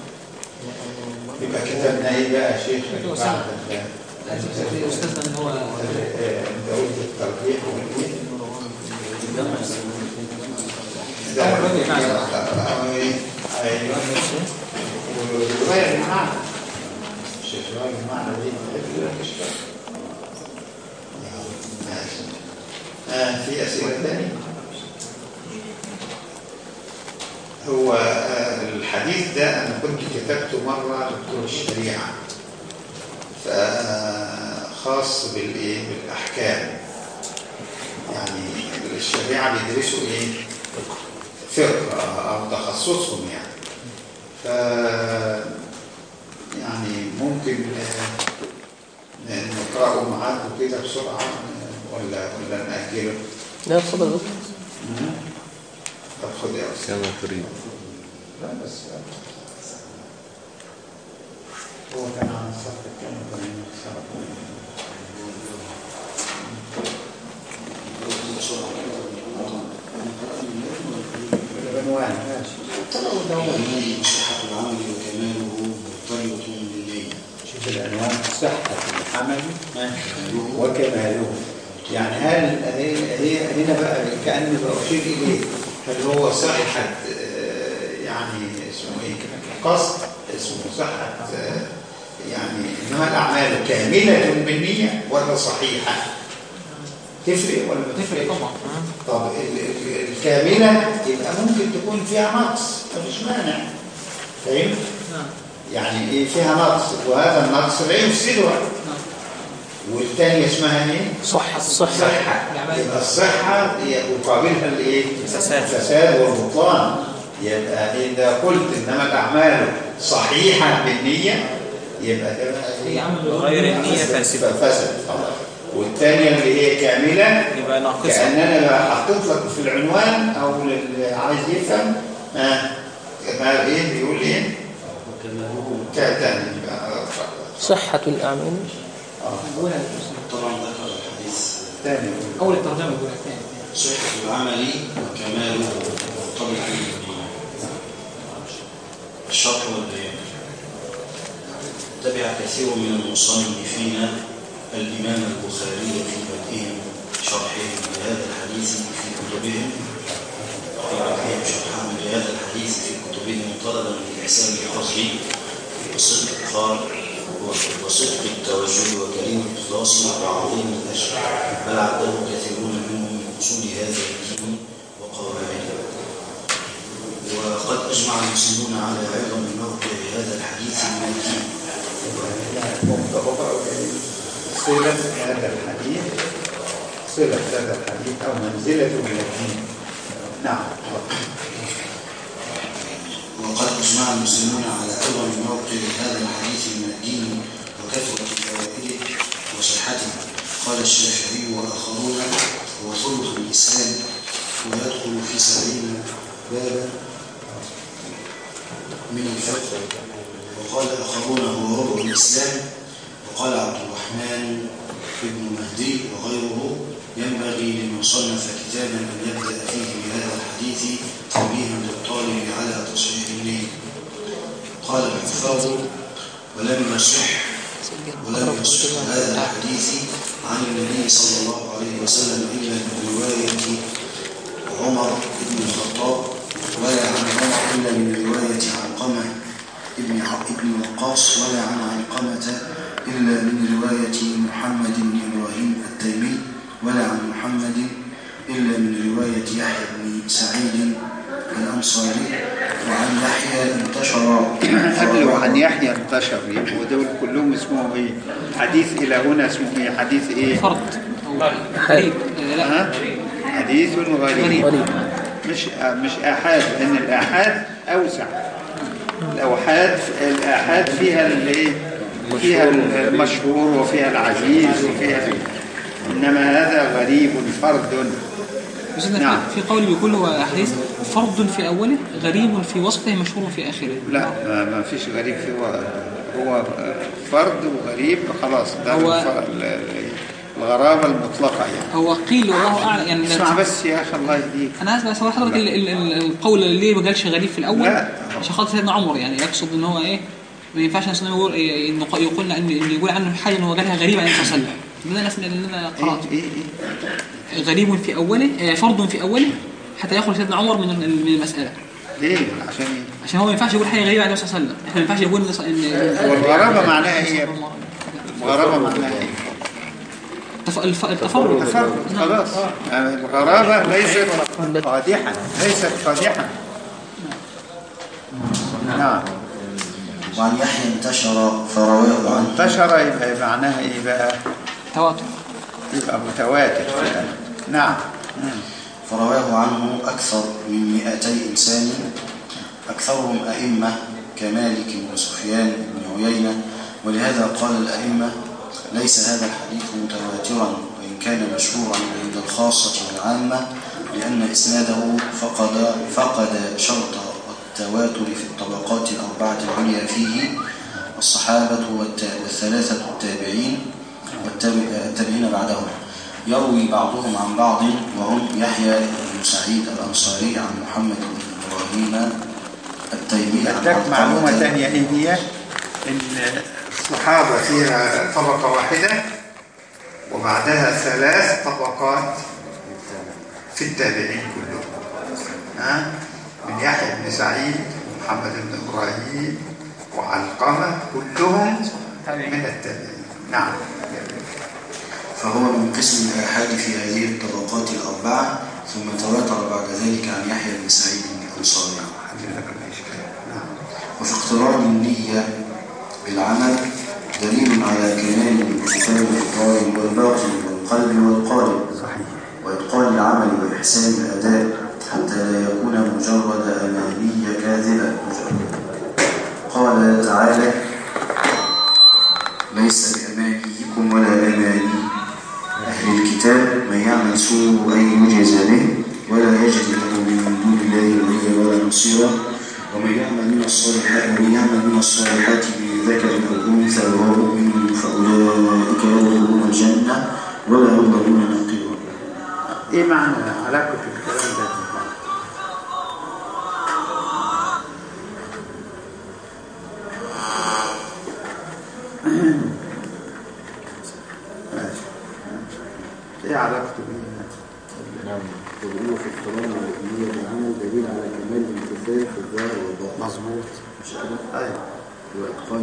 يبقى كتبنا إيه بقى يا شيخ أيوة، بعد سامع. ال- استاذنا اللي هو آه، أنت قلت الترجيح والإيه؟ والرواية بالمعنى مش الرواية بالمعنى دي ماشي آه في أسئلة تانية هو آه الحديث ده أنا كنت كتبته مرة دكتور الشريعة فخاص بالإيه بالأحكام يعني الشريعة بيدرسوا إيه فقه أو تخصصهم يعني ف يعني ممكن آه، ن- نقرأه معاكم كده بسرعة آه، ولا ولا نأجله لا اتفضل يا دكتور. طب خد يا أستاذ كما تريد لا بس هو كان عن الصف كام كان العنوان ماشي الإيمان صحة العمل وكماله مرتبط بالنية شوف العنوان صحة العمل وكماله يعني هل هي هي هنا بقى كأني بأشير إليه هل هو صحة آه، يعني اسمه إيه قصد اسمه صحة آه، يعني إنما الأعمال كاملة بالنية ولا صحيحة تفرق ولا ما تفرق تفرقش؟ طبعا طب ال- ال- الكاملة يبقى ممكن تكون فيها نقص مفيش مانع فاهم؟ نعم يعني ايه فيها نقص وهذا النقص لا يفسدها والثانية اسمها ايه؟ صحة الصحة صحة يبقى الصحة هي مقابلها الايه؟ الفساد الفساد والبطلان يبقى إذا قلت إنما الأعمال صحيحة بالنية يبقى ده بقى إيه؟ هي عمل غير النية فاسدة يبقى فسد خلاص والثانية اللي هي كاملة يبقى ناقصة كأننا بقى حطيت لك في العنوان أو للي عايز يفهم آه ما إيه بيقول إيه؟ كأتاني بقى صحة الأعمال أولها طبعا ذكر الحديث تاني أول الترجمة الأولى الثانية صحة العمل وكماله مرتبط بالنية الشرح والبيان تبع كثير من المصنفين الإمام البخاري في بدئهم شرحهم لهذا الحديث في كتبهم في بدئهم شرحهم لهذا الحديث في كتبهم طلبا لإحسان الحفظ وصدق قال وصدق التوجه وكريم الإخلاص وعظيم الأجر بل عده كثيرون منهم من أصول هذا الدين وقواعده وقد أجمع المسلمون على عظم موقع هذا الحديث من الدين صلة هذا الحديث صلة هذا الحديث أو منزلة من الدين نعم وقد أجمع المسلمون على عظم موقع هذا الحديث من الدين وكثرة فوائده وصحته قال الشافعي وآخرون هو ثلث الإسلام ويدخل في سبعين بابا من الفقه وقال آخرون هو ربع الإسلام وقال عبد الرحمن ابن مهدي وغيره ينبغي لمن صنف كتابا أن يبدأ فيه بهذا الحديث تنبيها للطالب على تصحيح النية قال الحفاظ ولم يصح ولم يصح هذا الحديث عن النبي صلى الله عليه وسلم إلا من رواية عمر بن الخطاب ولا عن عمر إلا من رواية علقمة ابن ابن وقاص ولا عن علقمة إلا من رواية محمد بن إبراهيم التيمي ولا عن محمد إلا من رواية يحيى بن سعيد الأنصاري وعن يحيى انتشر قبل وعن يحيى انتشر يبقوا دول كلهم اسمهم ايه حديث الى هنا اسمه ايه حديث ايه فرد أو غريب آه، لا ها حديث غريب غريب مش مش احاد لان الاحاد اوسع الاوحاد الاحاد فيها الايه فيها المشهور وفيها العزيز وفيها انما هذا غريب فرد بس إن نعم. في في قول بيقول هو حديث فرد في أوله غريب في وسطه مشهور في آخره لا ما, ما فيش غريب فيه هو هو فرد وغريب خلاص ده هو- الف- ال- ال- الغرابة المطلقة يعني هو قيل والله أعلم يعني اسمع بس يا أخي الله يهديك انا اسف بس هو حضرتك ال- ال- ال- القول اللي ليه ما قالش غريب في الاول لا. عشان خاطر سيدنا عمر يعني يقصد ان هو ايه ما ينفعش الانسان يقول إيه إنه ق- يقول ان إن يقول عنه حاجه ان هو قالها غريبه عن النبي صلى الله عليه وسلم ده الناس اللي انا إيه قرات إيه إيه غريب في اوله آه، فرد في اوله حتى يخرج سيدنا عمر من من المساله ليه عشان إيه عشان هو ما ينفعش يقول حاجه غريبه عن النبي صلى الله عليه وسلم احنا ما ينفعش نقول إن- ان والغرابة معناها إيه الغرابة معناها إيه التف- الف- التفرد تفرد خلاص يعني الغرابة ليست قادحا ليست قادحا نعم وعن يحيى انتشر فرواه عنه انتشر يبقى معناها إيه بقى تواتر يبقى متواتر نعم مم. فرواه عنه أكثر من مئتي إنسان أكثرهم أئمة كمالك وسفيان بن عيينة ولهذا قال الأئمة ليس هذا الحديث متواترا وإن كان مشهورا عند الخاصة والعامة لأن إسناده فقد فقد شرط التواتر في الطبقات الأربعة العليا فيه الصحابة والتا- والثلاثة التابعين والتابع- التابعين بعدهم يروي بعضهم عن بعض وهم يحيى بن سعيد الأنصاري عن محمد بن إبراهيم التيمي عن اداك علقمة معلومة تانية ايه هي ان الصحابة فيها طبقة واحدة وبعدها ثلاث طبقات في التابعين كلهم ها من يحيى بن سعيد ومحمد بن ابراهيم وعلقمة كلهم من التابعين نعم فهو من قسم الآحاد في هذه الطبقات الأربعة ثم تواتر بعد ذلك عن يحيى بن سعيد الأنصاري وفي اقتران النية بالعمل دليل على كمال الكتاب الظاهر والباطن والقلب والقالب وإتقان العمل وإحسان الأداء حتى لا يكون مجرد أماني كاذبة قال تعالى ليس بأمانيكم ولا أماني أهل الكتاب من يعمل سوء أن يجزى به ولا يجد له من دون الله وليا ولا نصيرا ومن يعمل من الصالحات ومن يعمل من الصالحات من ذكر أو أنثى وهو مؤمن فأولئك يدخلون الجنة ولا يظلمون نقيرا ايه معنى علاقة الكلام ده ماشي. ايه علاقته بيه نعم وبيقولوا في اقتران النية بالعمل دليل على كمال الامتثال في الظاهر والباطن مظبوط مش كده؟ ايوه وإتقان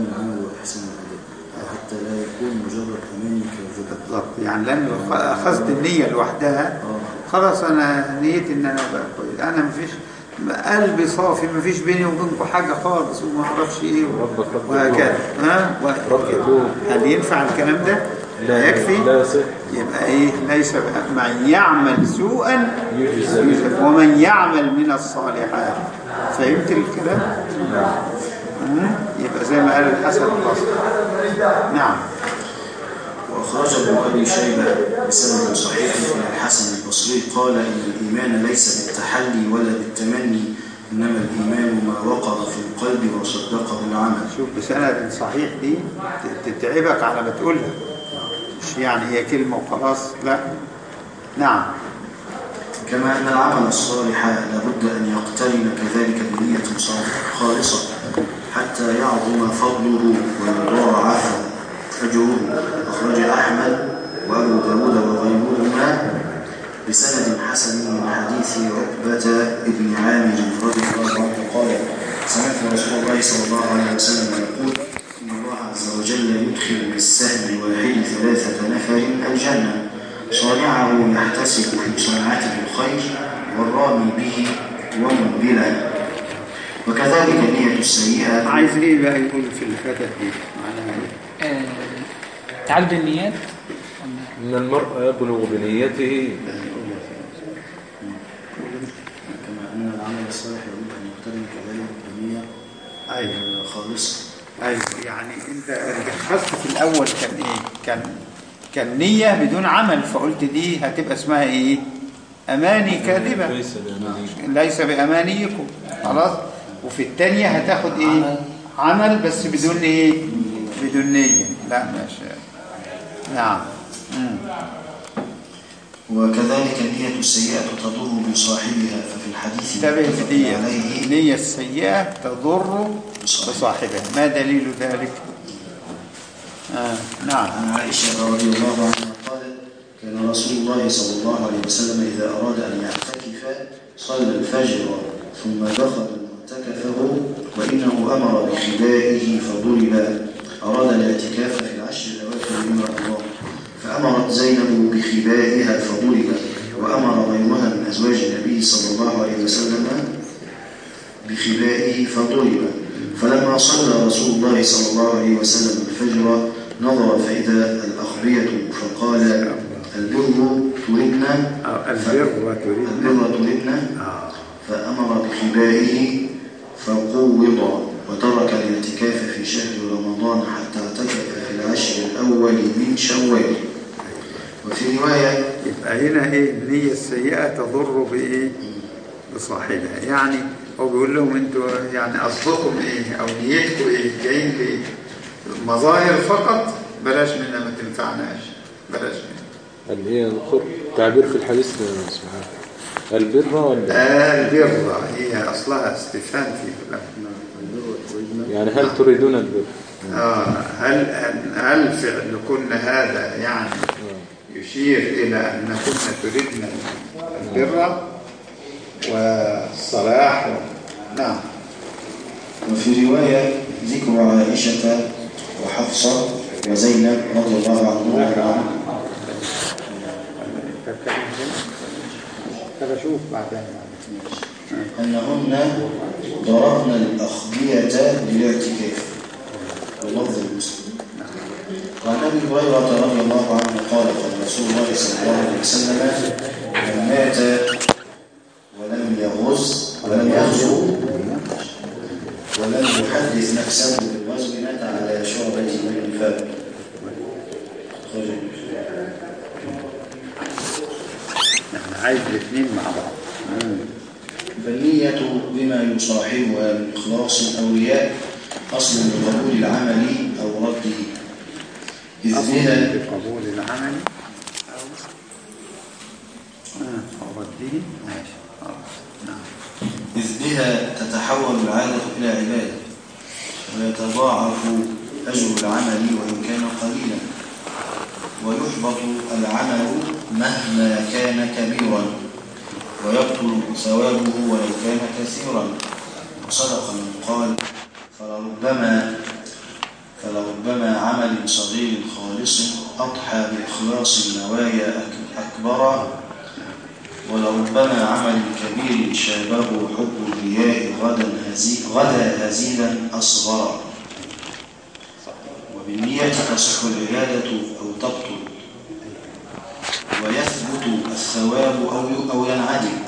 حسن الأداء حتى لا يكون مجرد أماني كاذبة بالضبط يعني لان لو اخذت النيه لوحدها خلاص انا نيتي ان انا ابقى كويس انا مفيش قلبي صافي مفيش بيني وبينكم حاجه خالص وما اعرفش ايه ربك رب وهكذا ها و- رب يتوب. هل ينفع الكلام ده؟ لا يكفي لا يصح يبقى ايه ليس بقى- من يعمل سوءا يجزى به. يجزى. ومن يعمل من الصالحات فهمت الكلام؟ مم؟ يبقى زي ما قال الحسن البصري نعم وأخرج ابن أبي شيبة بسند صحيح عن الحسن البصري قال إن الإيمان ليس بالتحلي ولا بالتمني إنما الإيمان ما وقر في القلب وصدقه العمل شوف بسند صحيح دي ت- تتعبك على ما تقولها مش يعني هي كلمة وخلاص لا نعم كما أن العمل الصالح لابد أن يقترن كذلك بنية صالحة خالصة حتى يعظم فضله ويضاعف أجره أخرج أحمد وأبو داود وغيرهما بسند حسن من حديث عقبة بن عامر رضي الله عنه قال سمعت رسول الله صلى الله عليه وسلم يقول إن الله عز وجل يدخل بالسهم الواحد ثلاثة نفر الجنة صانعه يحتسب في صنعته الخير والرامي به ومنبله وكذلك النية السيئة عايز ايه بقى يقول في اللي فاتت دي معناها ايه آه، تعدد النيات إن المرء يبلغ بنيته كما أن العمل الصالح يجب أن يقترن كذلك بنية ايوه خالصة ايوه يعني انت خدت في الاول كان ايه كان كان نية بدون عمل فقلت دي هتبقى اسمها ايه اماني كاذبة ليس بأمانيكم ليس بامانيكم خلاص وفي الثانية هتاخد ايه عمل بس بدون ايه بدون نية لا مش نعم مم. وكذلك النية السيئة تضر بصاحبها ففي الحديث انتبه المتفق لدي عليه النية السيئة تضر بصاحبها ما دليل ذلك آه. نعم عن عائشة رضي الله عنها قالت كان رسول الله صلى الله عليه وسلم إذا أراد أن يعتكف صلى الفجر ثم دخل معتكفه وإنه أمر بخبائه فضرب أراد الاعتكاف في العشر الأواخر من رمضان فأمرت زينب بخبائها فضرب وأمر غيرها من أزواج النبي صلى الله عليه وسلم بخبائه فضرب فلما صلى رسول الله صلى الله عليه وسلم الفجر نظر فإذا الأخبية فقال البر تردنا آه، البر تردنا. البر تردنا آه. فأمر بخبائه فقوض وترك الاعتكاف في شهر رمضان حتى اعتكف في العشر الأول من شوال وفي رواية يبقى هنا ايه النية السيئة تضر بايه بصاحبها يعني هو بيقول لهم انتوا يعني قصدكم ايه او نيتكم ايه جايين بايه مظاهر فقط بلاش منها ما تنفعناش بلاش منها قال ايه يا دكتور تعبير في الحديث سبحانه البر ولا آه البر هي اصلها استفهام في لا. يعني هل تريدون البر آه هل هل فعل كنا هذا يعني يشير إلى أن كنا تريدنا البر والصلاح نعم وفي رواية ذكر عائشة وحفصة وزينب رضي الله عنهما طب أشوف بعدين أنهن ضربن الأخبية للاعتكاف ولفظ المسلم وعن أبي هريرة رضي الله عنه قال قال رسول الله صلى الله عليه وسلم من مات ولم يغز ولم يغزو ولم يحدث نفسه بالغزو مات على شعبة من النفاق احنا عايز الاثنين مع بعض فالنية بما يصاحبها من إخلاص أو رياء أصل لقبول العمل أو رده إذ أصل بها بقبول العمل أو آه، أو رده ماشي خلاص نعم إذ بها تتحول العادة إلى عبادة ويتضاعف أجر العمل وإن كان قليلا ويحبط العمل مهما كان كبيرا ويبطل ثوابه ولو كان كثيرا وصدق من قال فلربما فلربما عمل صغير خالص أضحى بإخلاص النوايا أك- أكبر ولربما عمل كبير شابه حب الرياء غدا هزي غدا هزيلا أصغر وبالنية تصح العبادة أو تبطل ويثبت الثواب أو ي- أو ينعدم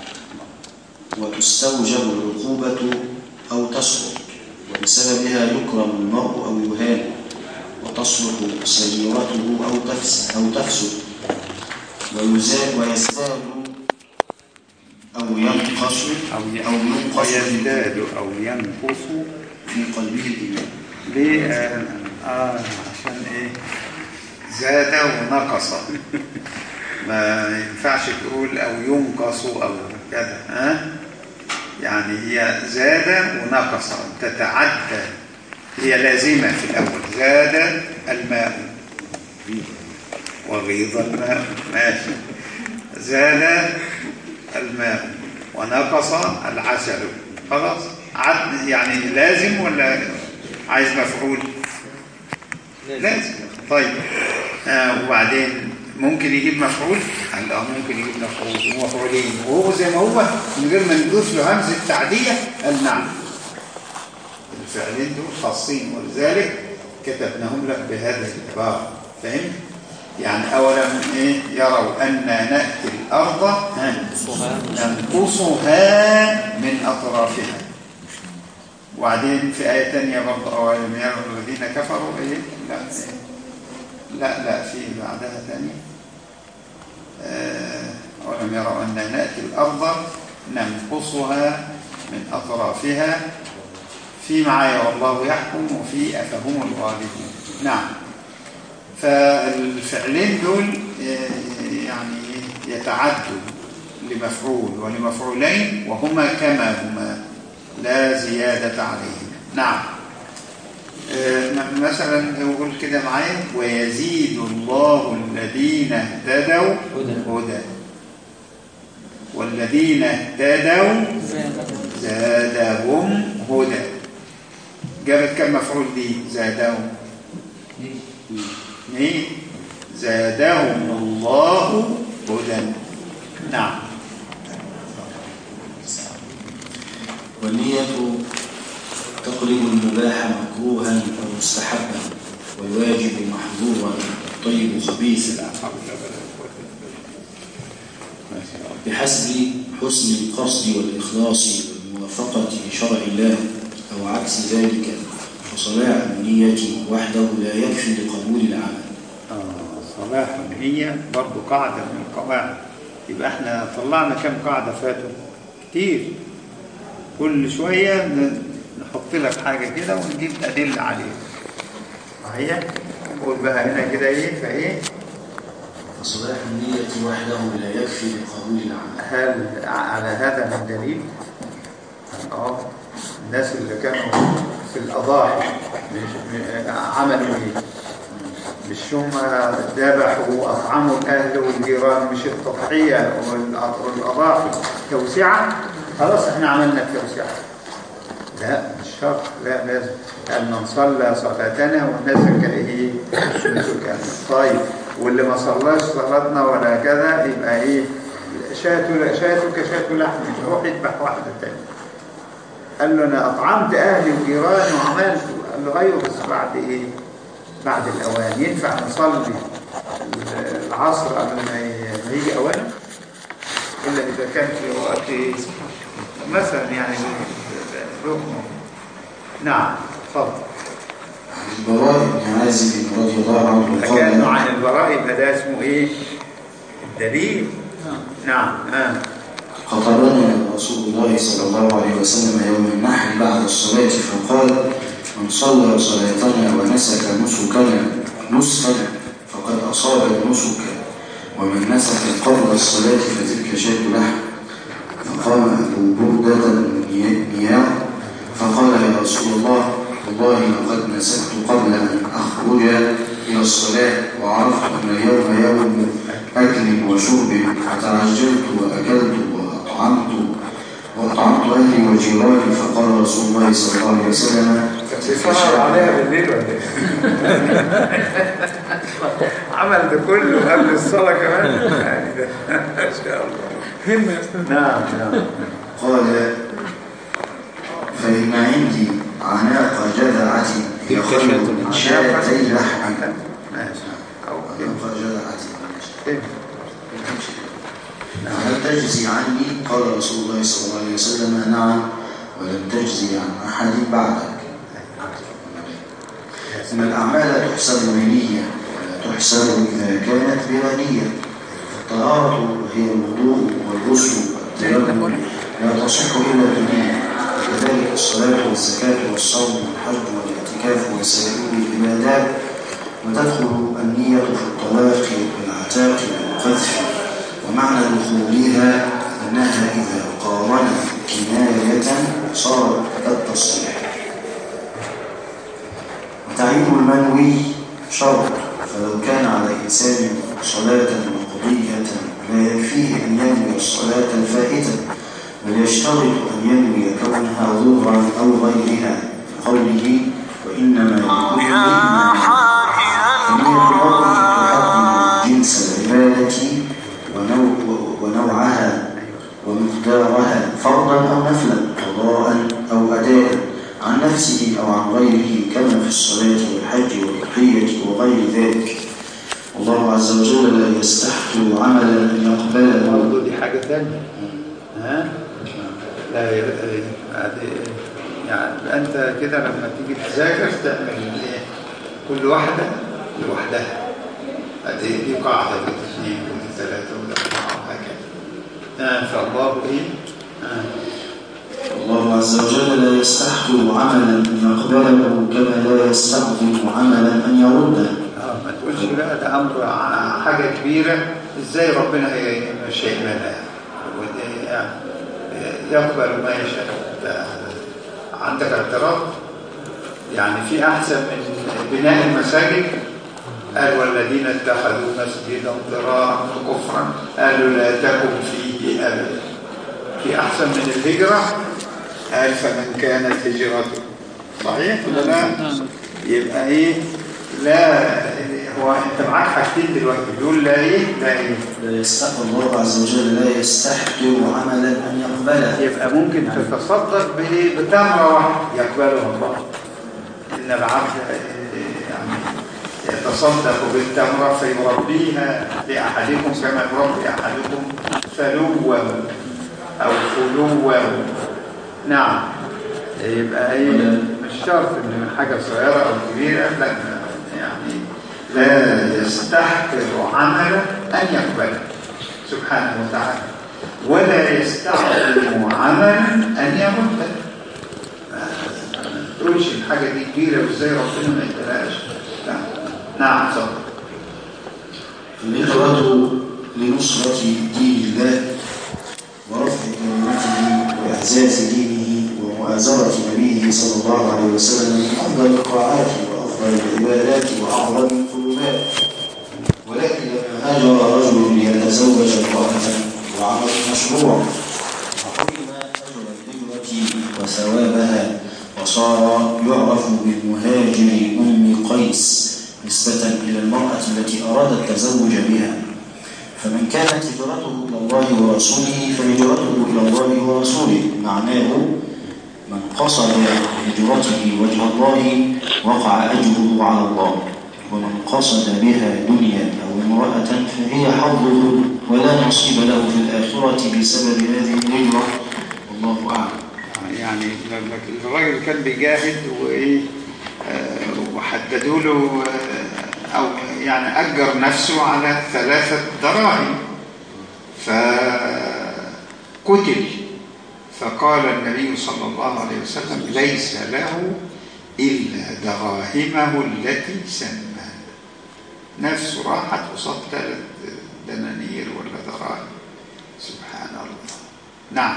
وتستوجب العقوبة أو تسقط وبسببها يكرم المرء أو يهان وتصلح سريرته أو تفسد أو تفسد ويزاد ويزداد أو ينقص أو ي- أو ينقص ويزداد أو ينقص في قلبه الإيمان ليه؟ آه, آه عشان إيه؟ زاد ونقص ما ينفعش تقول أو ينقص أو كذا ها؟ يعني هي زاد ونقص تتعدى هي لازمة في الأول زاد الماء وغيض الماء ماشي زاد الماء ونقص العسل خلاص عد يعني لازم ولا عايز مفعول لازم طيب آه وبعدين ممكن يجيب مفعول قال اه ممكن يجيب مفعول ومفعولين وهو زي ما هو من غير ما ندوس له همزه تعديه قال نعم الفعلين دول خاصين ولذلك كتبناهم لك بهذه العباره فهمت يعني اولا ايه يروا ان ناتي الارض ها، ننقصها من اطرافها وبعدين في آية تانية برضه أولم يروا الذين كفروا إيه؟ لا إيه؟ لا لا في بعدها تانية آه، أولم يروا أن نأتي الأرض ننقصها من أطرافها في معايا والله يحكم وفي أفهم الغالبون نعم فالفعلين دول آه، يعني يتعدوا لمفعول ولمفعولين وهما كما هما لا زيادة عليهما نعم آه، م- مثلا نقول كده معايا ويزيد الله الذين اهتدوا هدى والذين اهتدوا زادهم هدى جابت كم مفعول دي زادهم اثنين زادهم الله هدى نعم والنية تقلب المباح مكروها أو مستحبا والواجب محظورا والطيب خبيثا بحسب حسن القصد والإخلاص والموافقة لشرع الله أو عكس ذلك فصلاح النية وحده لا يكفي لقبول العمل آه، صلاح النية برضو قاعدة من القواعد يبقى احنا طلعنا كم قاعدة فاتوا كتير كل شوية ن- نحط لك حاجة كده ونجيب أدلة عليها صحيح؟ نقول بقى هنا كده ايه فايه فصلاح النية وحده لا يكفي لقبول العمل هل على هذا من دليل؟ اه الناس اللي كانوا في الأضاحي مش- م- عملوا ايه؟ مش هم ذبحوا وأطعموا الأهل والجيران مش التضحية والأ- والأضاحي توسعة خلاص احنا عملنا التوسعة لا مش شرط لا لازم أن من صلى صلاتنا ونسك إيه نسكنا طيب واللي ما صلاش صلاتنا ولا كذا يبقى إيه شاة شاتك شاة لحم روح اذبح واحدة تانية قال له أنا أطعمت أهلي وجيراني وعملت قال له أيوه بس بعد إيه بعد الأوان ينفع نصلي العصر قبل ما ي- ما يجي أوان إلا إذا كان في وقت إيه؟ مثلا يعني ركن نعم اتفضل البراء بن عازب رضي الله عنه فكان قال عن البراء يبقى ده اسمه ايه الدليل نعم آه. خطبنا رسول الله صلى الله عليه وسلم يوم النحر بعد الصلاة فقال من صلى صلاتنا ونسك نسكنا نسكنا فقد أصاب النسك ومن نسك قبل الصلاة فتلك شاة لحم فقام أبو بردة النياع فقال يا رسول الله والله لقد نسكت قبل أن أخرج إلى الصلاة وعرفت أن اليوم يوم أكل وشرب فتعجلت وأكلت وأطعمت وأطعمت أهلي وجيراني فقال رسول الله صلى الله عليه وسلم بيسهر عليها بالليل ولا ايه؟ عمل ده كله قبل الصلاة كمان يعني ده ما شاء الله نعم نعم قال فإن عندي عناق جذعة هي خير من شاتي لحم ماشي أو كده. عناق جذعة كده. هل تجزي عني؟ قال رسول الله صلى الله عليه وسلم نعم ولم تجزي عن أحد بعدك إن الأعمال تحسب بنية ولا تحسب إذا كانت بغنية الطهارة هي الوضوء والغسل والتيمم لا تصح إلا بنية وكذلك الصلاة والزكاة والصوم والحج والاعتكاف وسائر العبادات وتدخل النية في الطلاق والعتاق والقذف ومعنى دخولها أنها إذا قارنت كناية صارت كالتصريح وتعيين المنوي شرط فلو كان على إنسان صلاة مقضية لا يكفيه أن ينوي الصلاة الفائتة بل يشترط أن ينوي كونها ظهرا أو غيرها قوله وإنما لكل امرئ فنية الأرض تحدد جنس العبادة ونوع ونوعها ومقدارها فرضا أو نفلا قضاء أو أداء عن نفسه أو عن غيره كما في الصلاة والحج والتقية وغير ذلك الله عز وجل لا يستحق عملا أن يقبله برضه دي حاجة تانية ها؟ لا ي- هذه- يعني أنت كده لما تيجي تذاكر تعمل إيه؟ كل واحدة لوحدها هذه دي قاعدة ودي اثنين ودي ثلاثة ودي أربعة وهكذا آه، فالله إيه؟ آه. الله عز وجل لا يستحق عملا أن يقبله كما لا يستعظم عملا أن يرده اه ما تقولش لا ده امر ع- حاجه كبيره ازاي ربنا هي مش هيعملها ودي يعني يقبل ما يشاء ده عندك اعتراض يعني في احسن من بناء المساجد قال والذين اتخذوا مسجدا ضرارا وكفرا قالوا لا تكن فيه ابدا في احسن من الهجره قال فمن كانت هجرته صحيح ولا لا يبقى ايه لا هو انت معاك حاجتين دلوقتي بيقول لا ايه لا ايه لا يستحق الله عز وجل لا يستحق عملا أن يقبله يبقى ممكن تتصدق بايه بتمره واحده يقبلها الله ان العبد يعني يتصدق بالتمره فيربيها لاحدكم كما يربي احدكم فلوه او فلوه نعم يبقى ايه مش شرط ان حاجه صغيره او كبيره لا يعني لا يستحقر عملا ان يقبله سبحانه وتعالى ولا يستعظم عملا ان يرده ما تقولش الحاجه دي كبيره وازاي ربنا ما يقبلهاش لا. نعم اتفضل الهجرة لنصرة دين الله ورفع كلمته وإعزاز دينه ومؤازرة نبيه صلى الله عليه وسلم من أفضل الطاعات وأفضل العبادات وأعظم القربات ولكن لما هاجر رجل ليتزوج امرأة وعمل مشروع فحرم أجر الهجرة وثوابها وصار يعرف بالمهاجر أم قيس نسبة إلى المرأة التي أراد التزوج بها فمن كانت هجرته إلى الله ورسوله فهجرته إلى الله ورسوله معناه من قصد هجرته وجه الله وقع أجره على الله ومن قصد بها دنيا أو امرأة فهي حظه ولا نصيب له في الآخرة بسبب هذه الهجرة والله أعلم يعني لكن الراجل كان بيجاهد وايه آه، وحددوا له آه، او يعني اجر نفسه على ثلاثه دراهم فقتل فقال النبي صلى الله عليه وسلم ليس له الا دراهمه التي سمى نفسه راحت قصاد ثلاث دنانير ولا دراهم سبحان الله نعم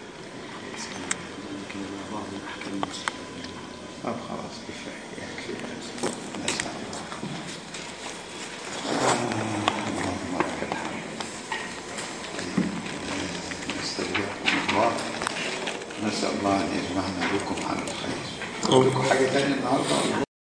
طب خلاص كفاية يكفي هذا. نسأل الله. اللهم لك الحمد. نستودعكم الله نسأل الله أن يجمعنا بكم على الخير أقول لكم حاجة تانية النهاردة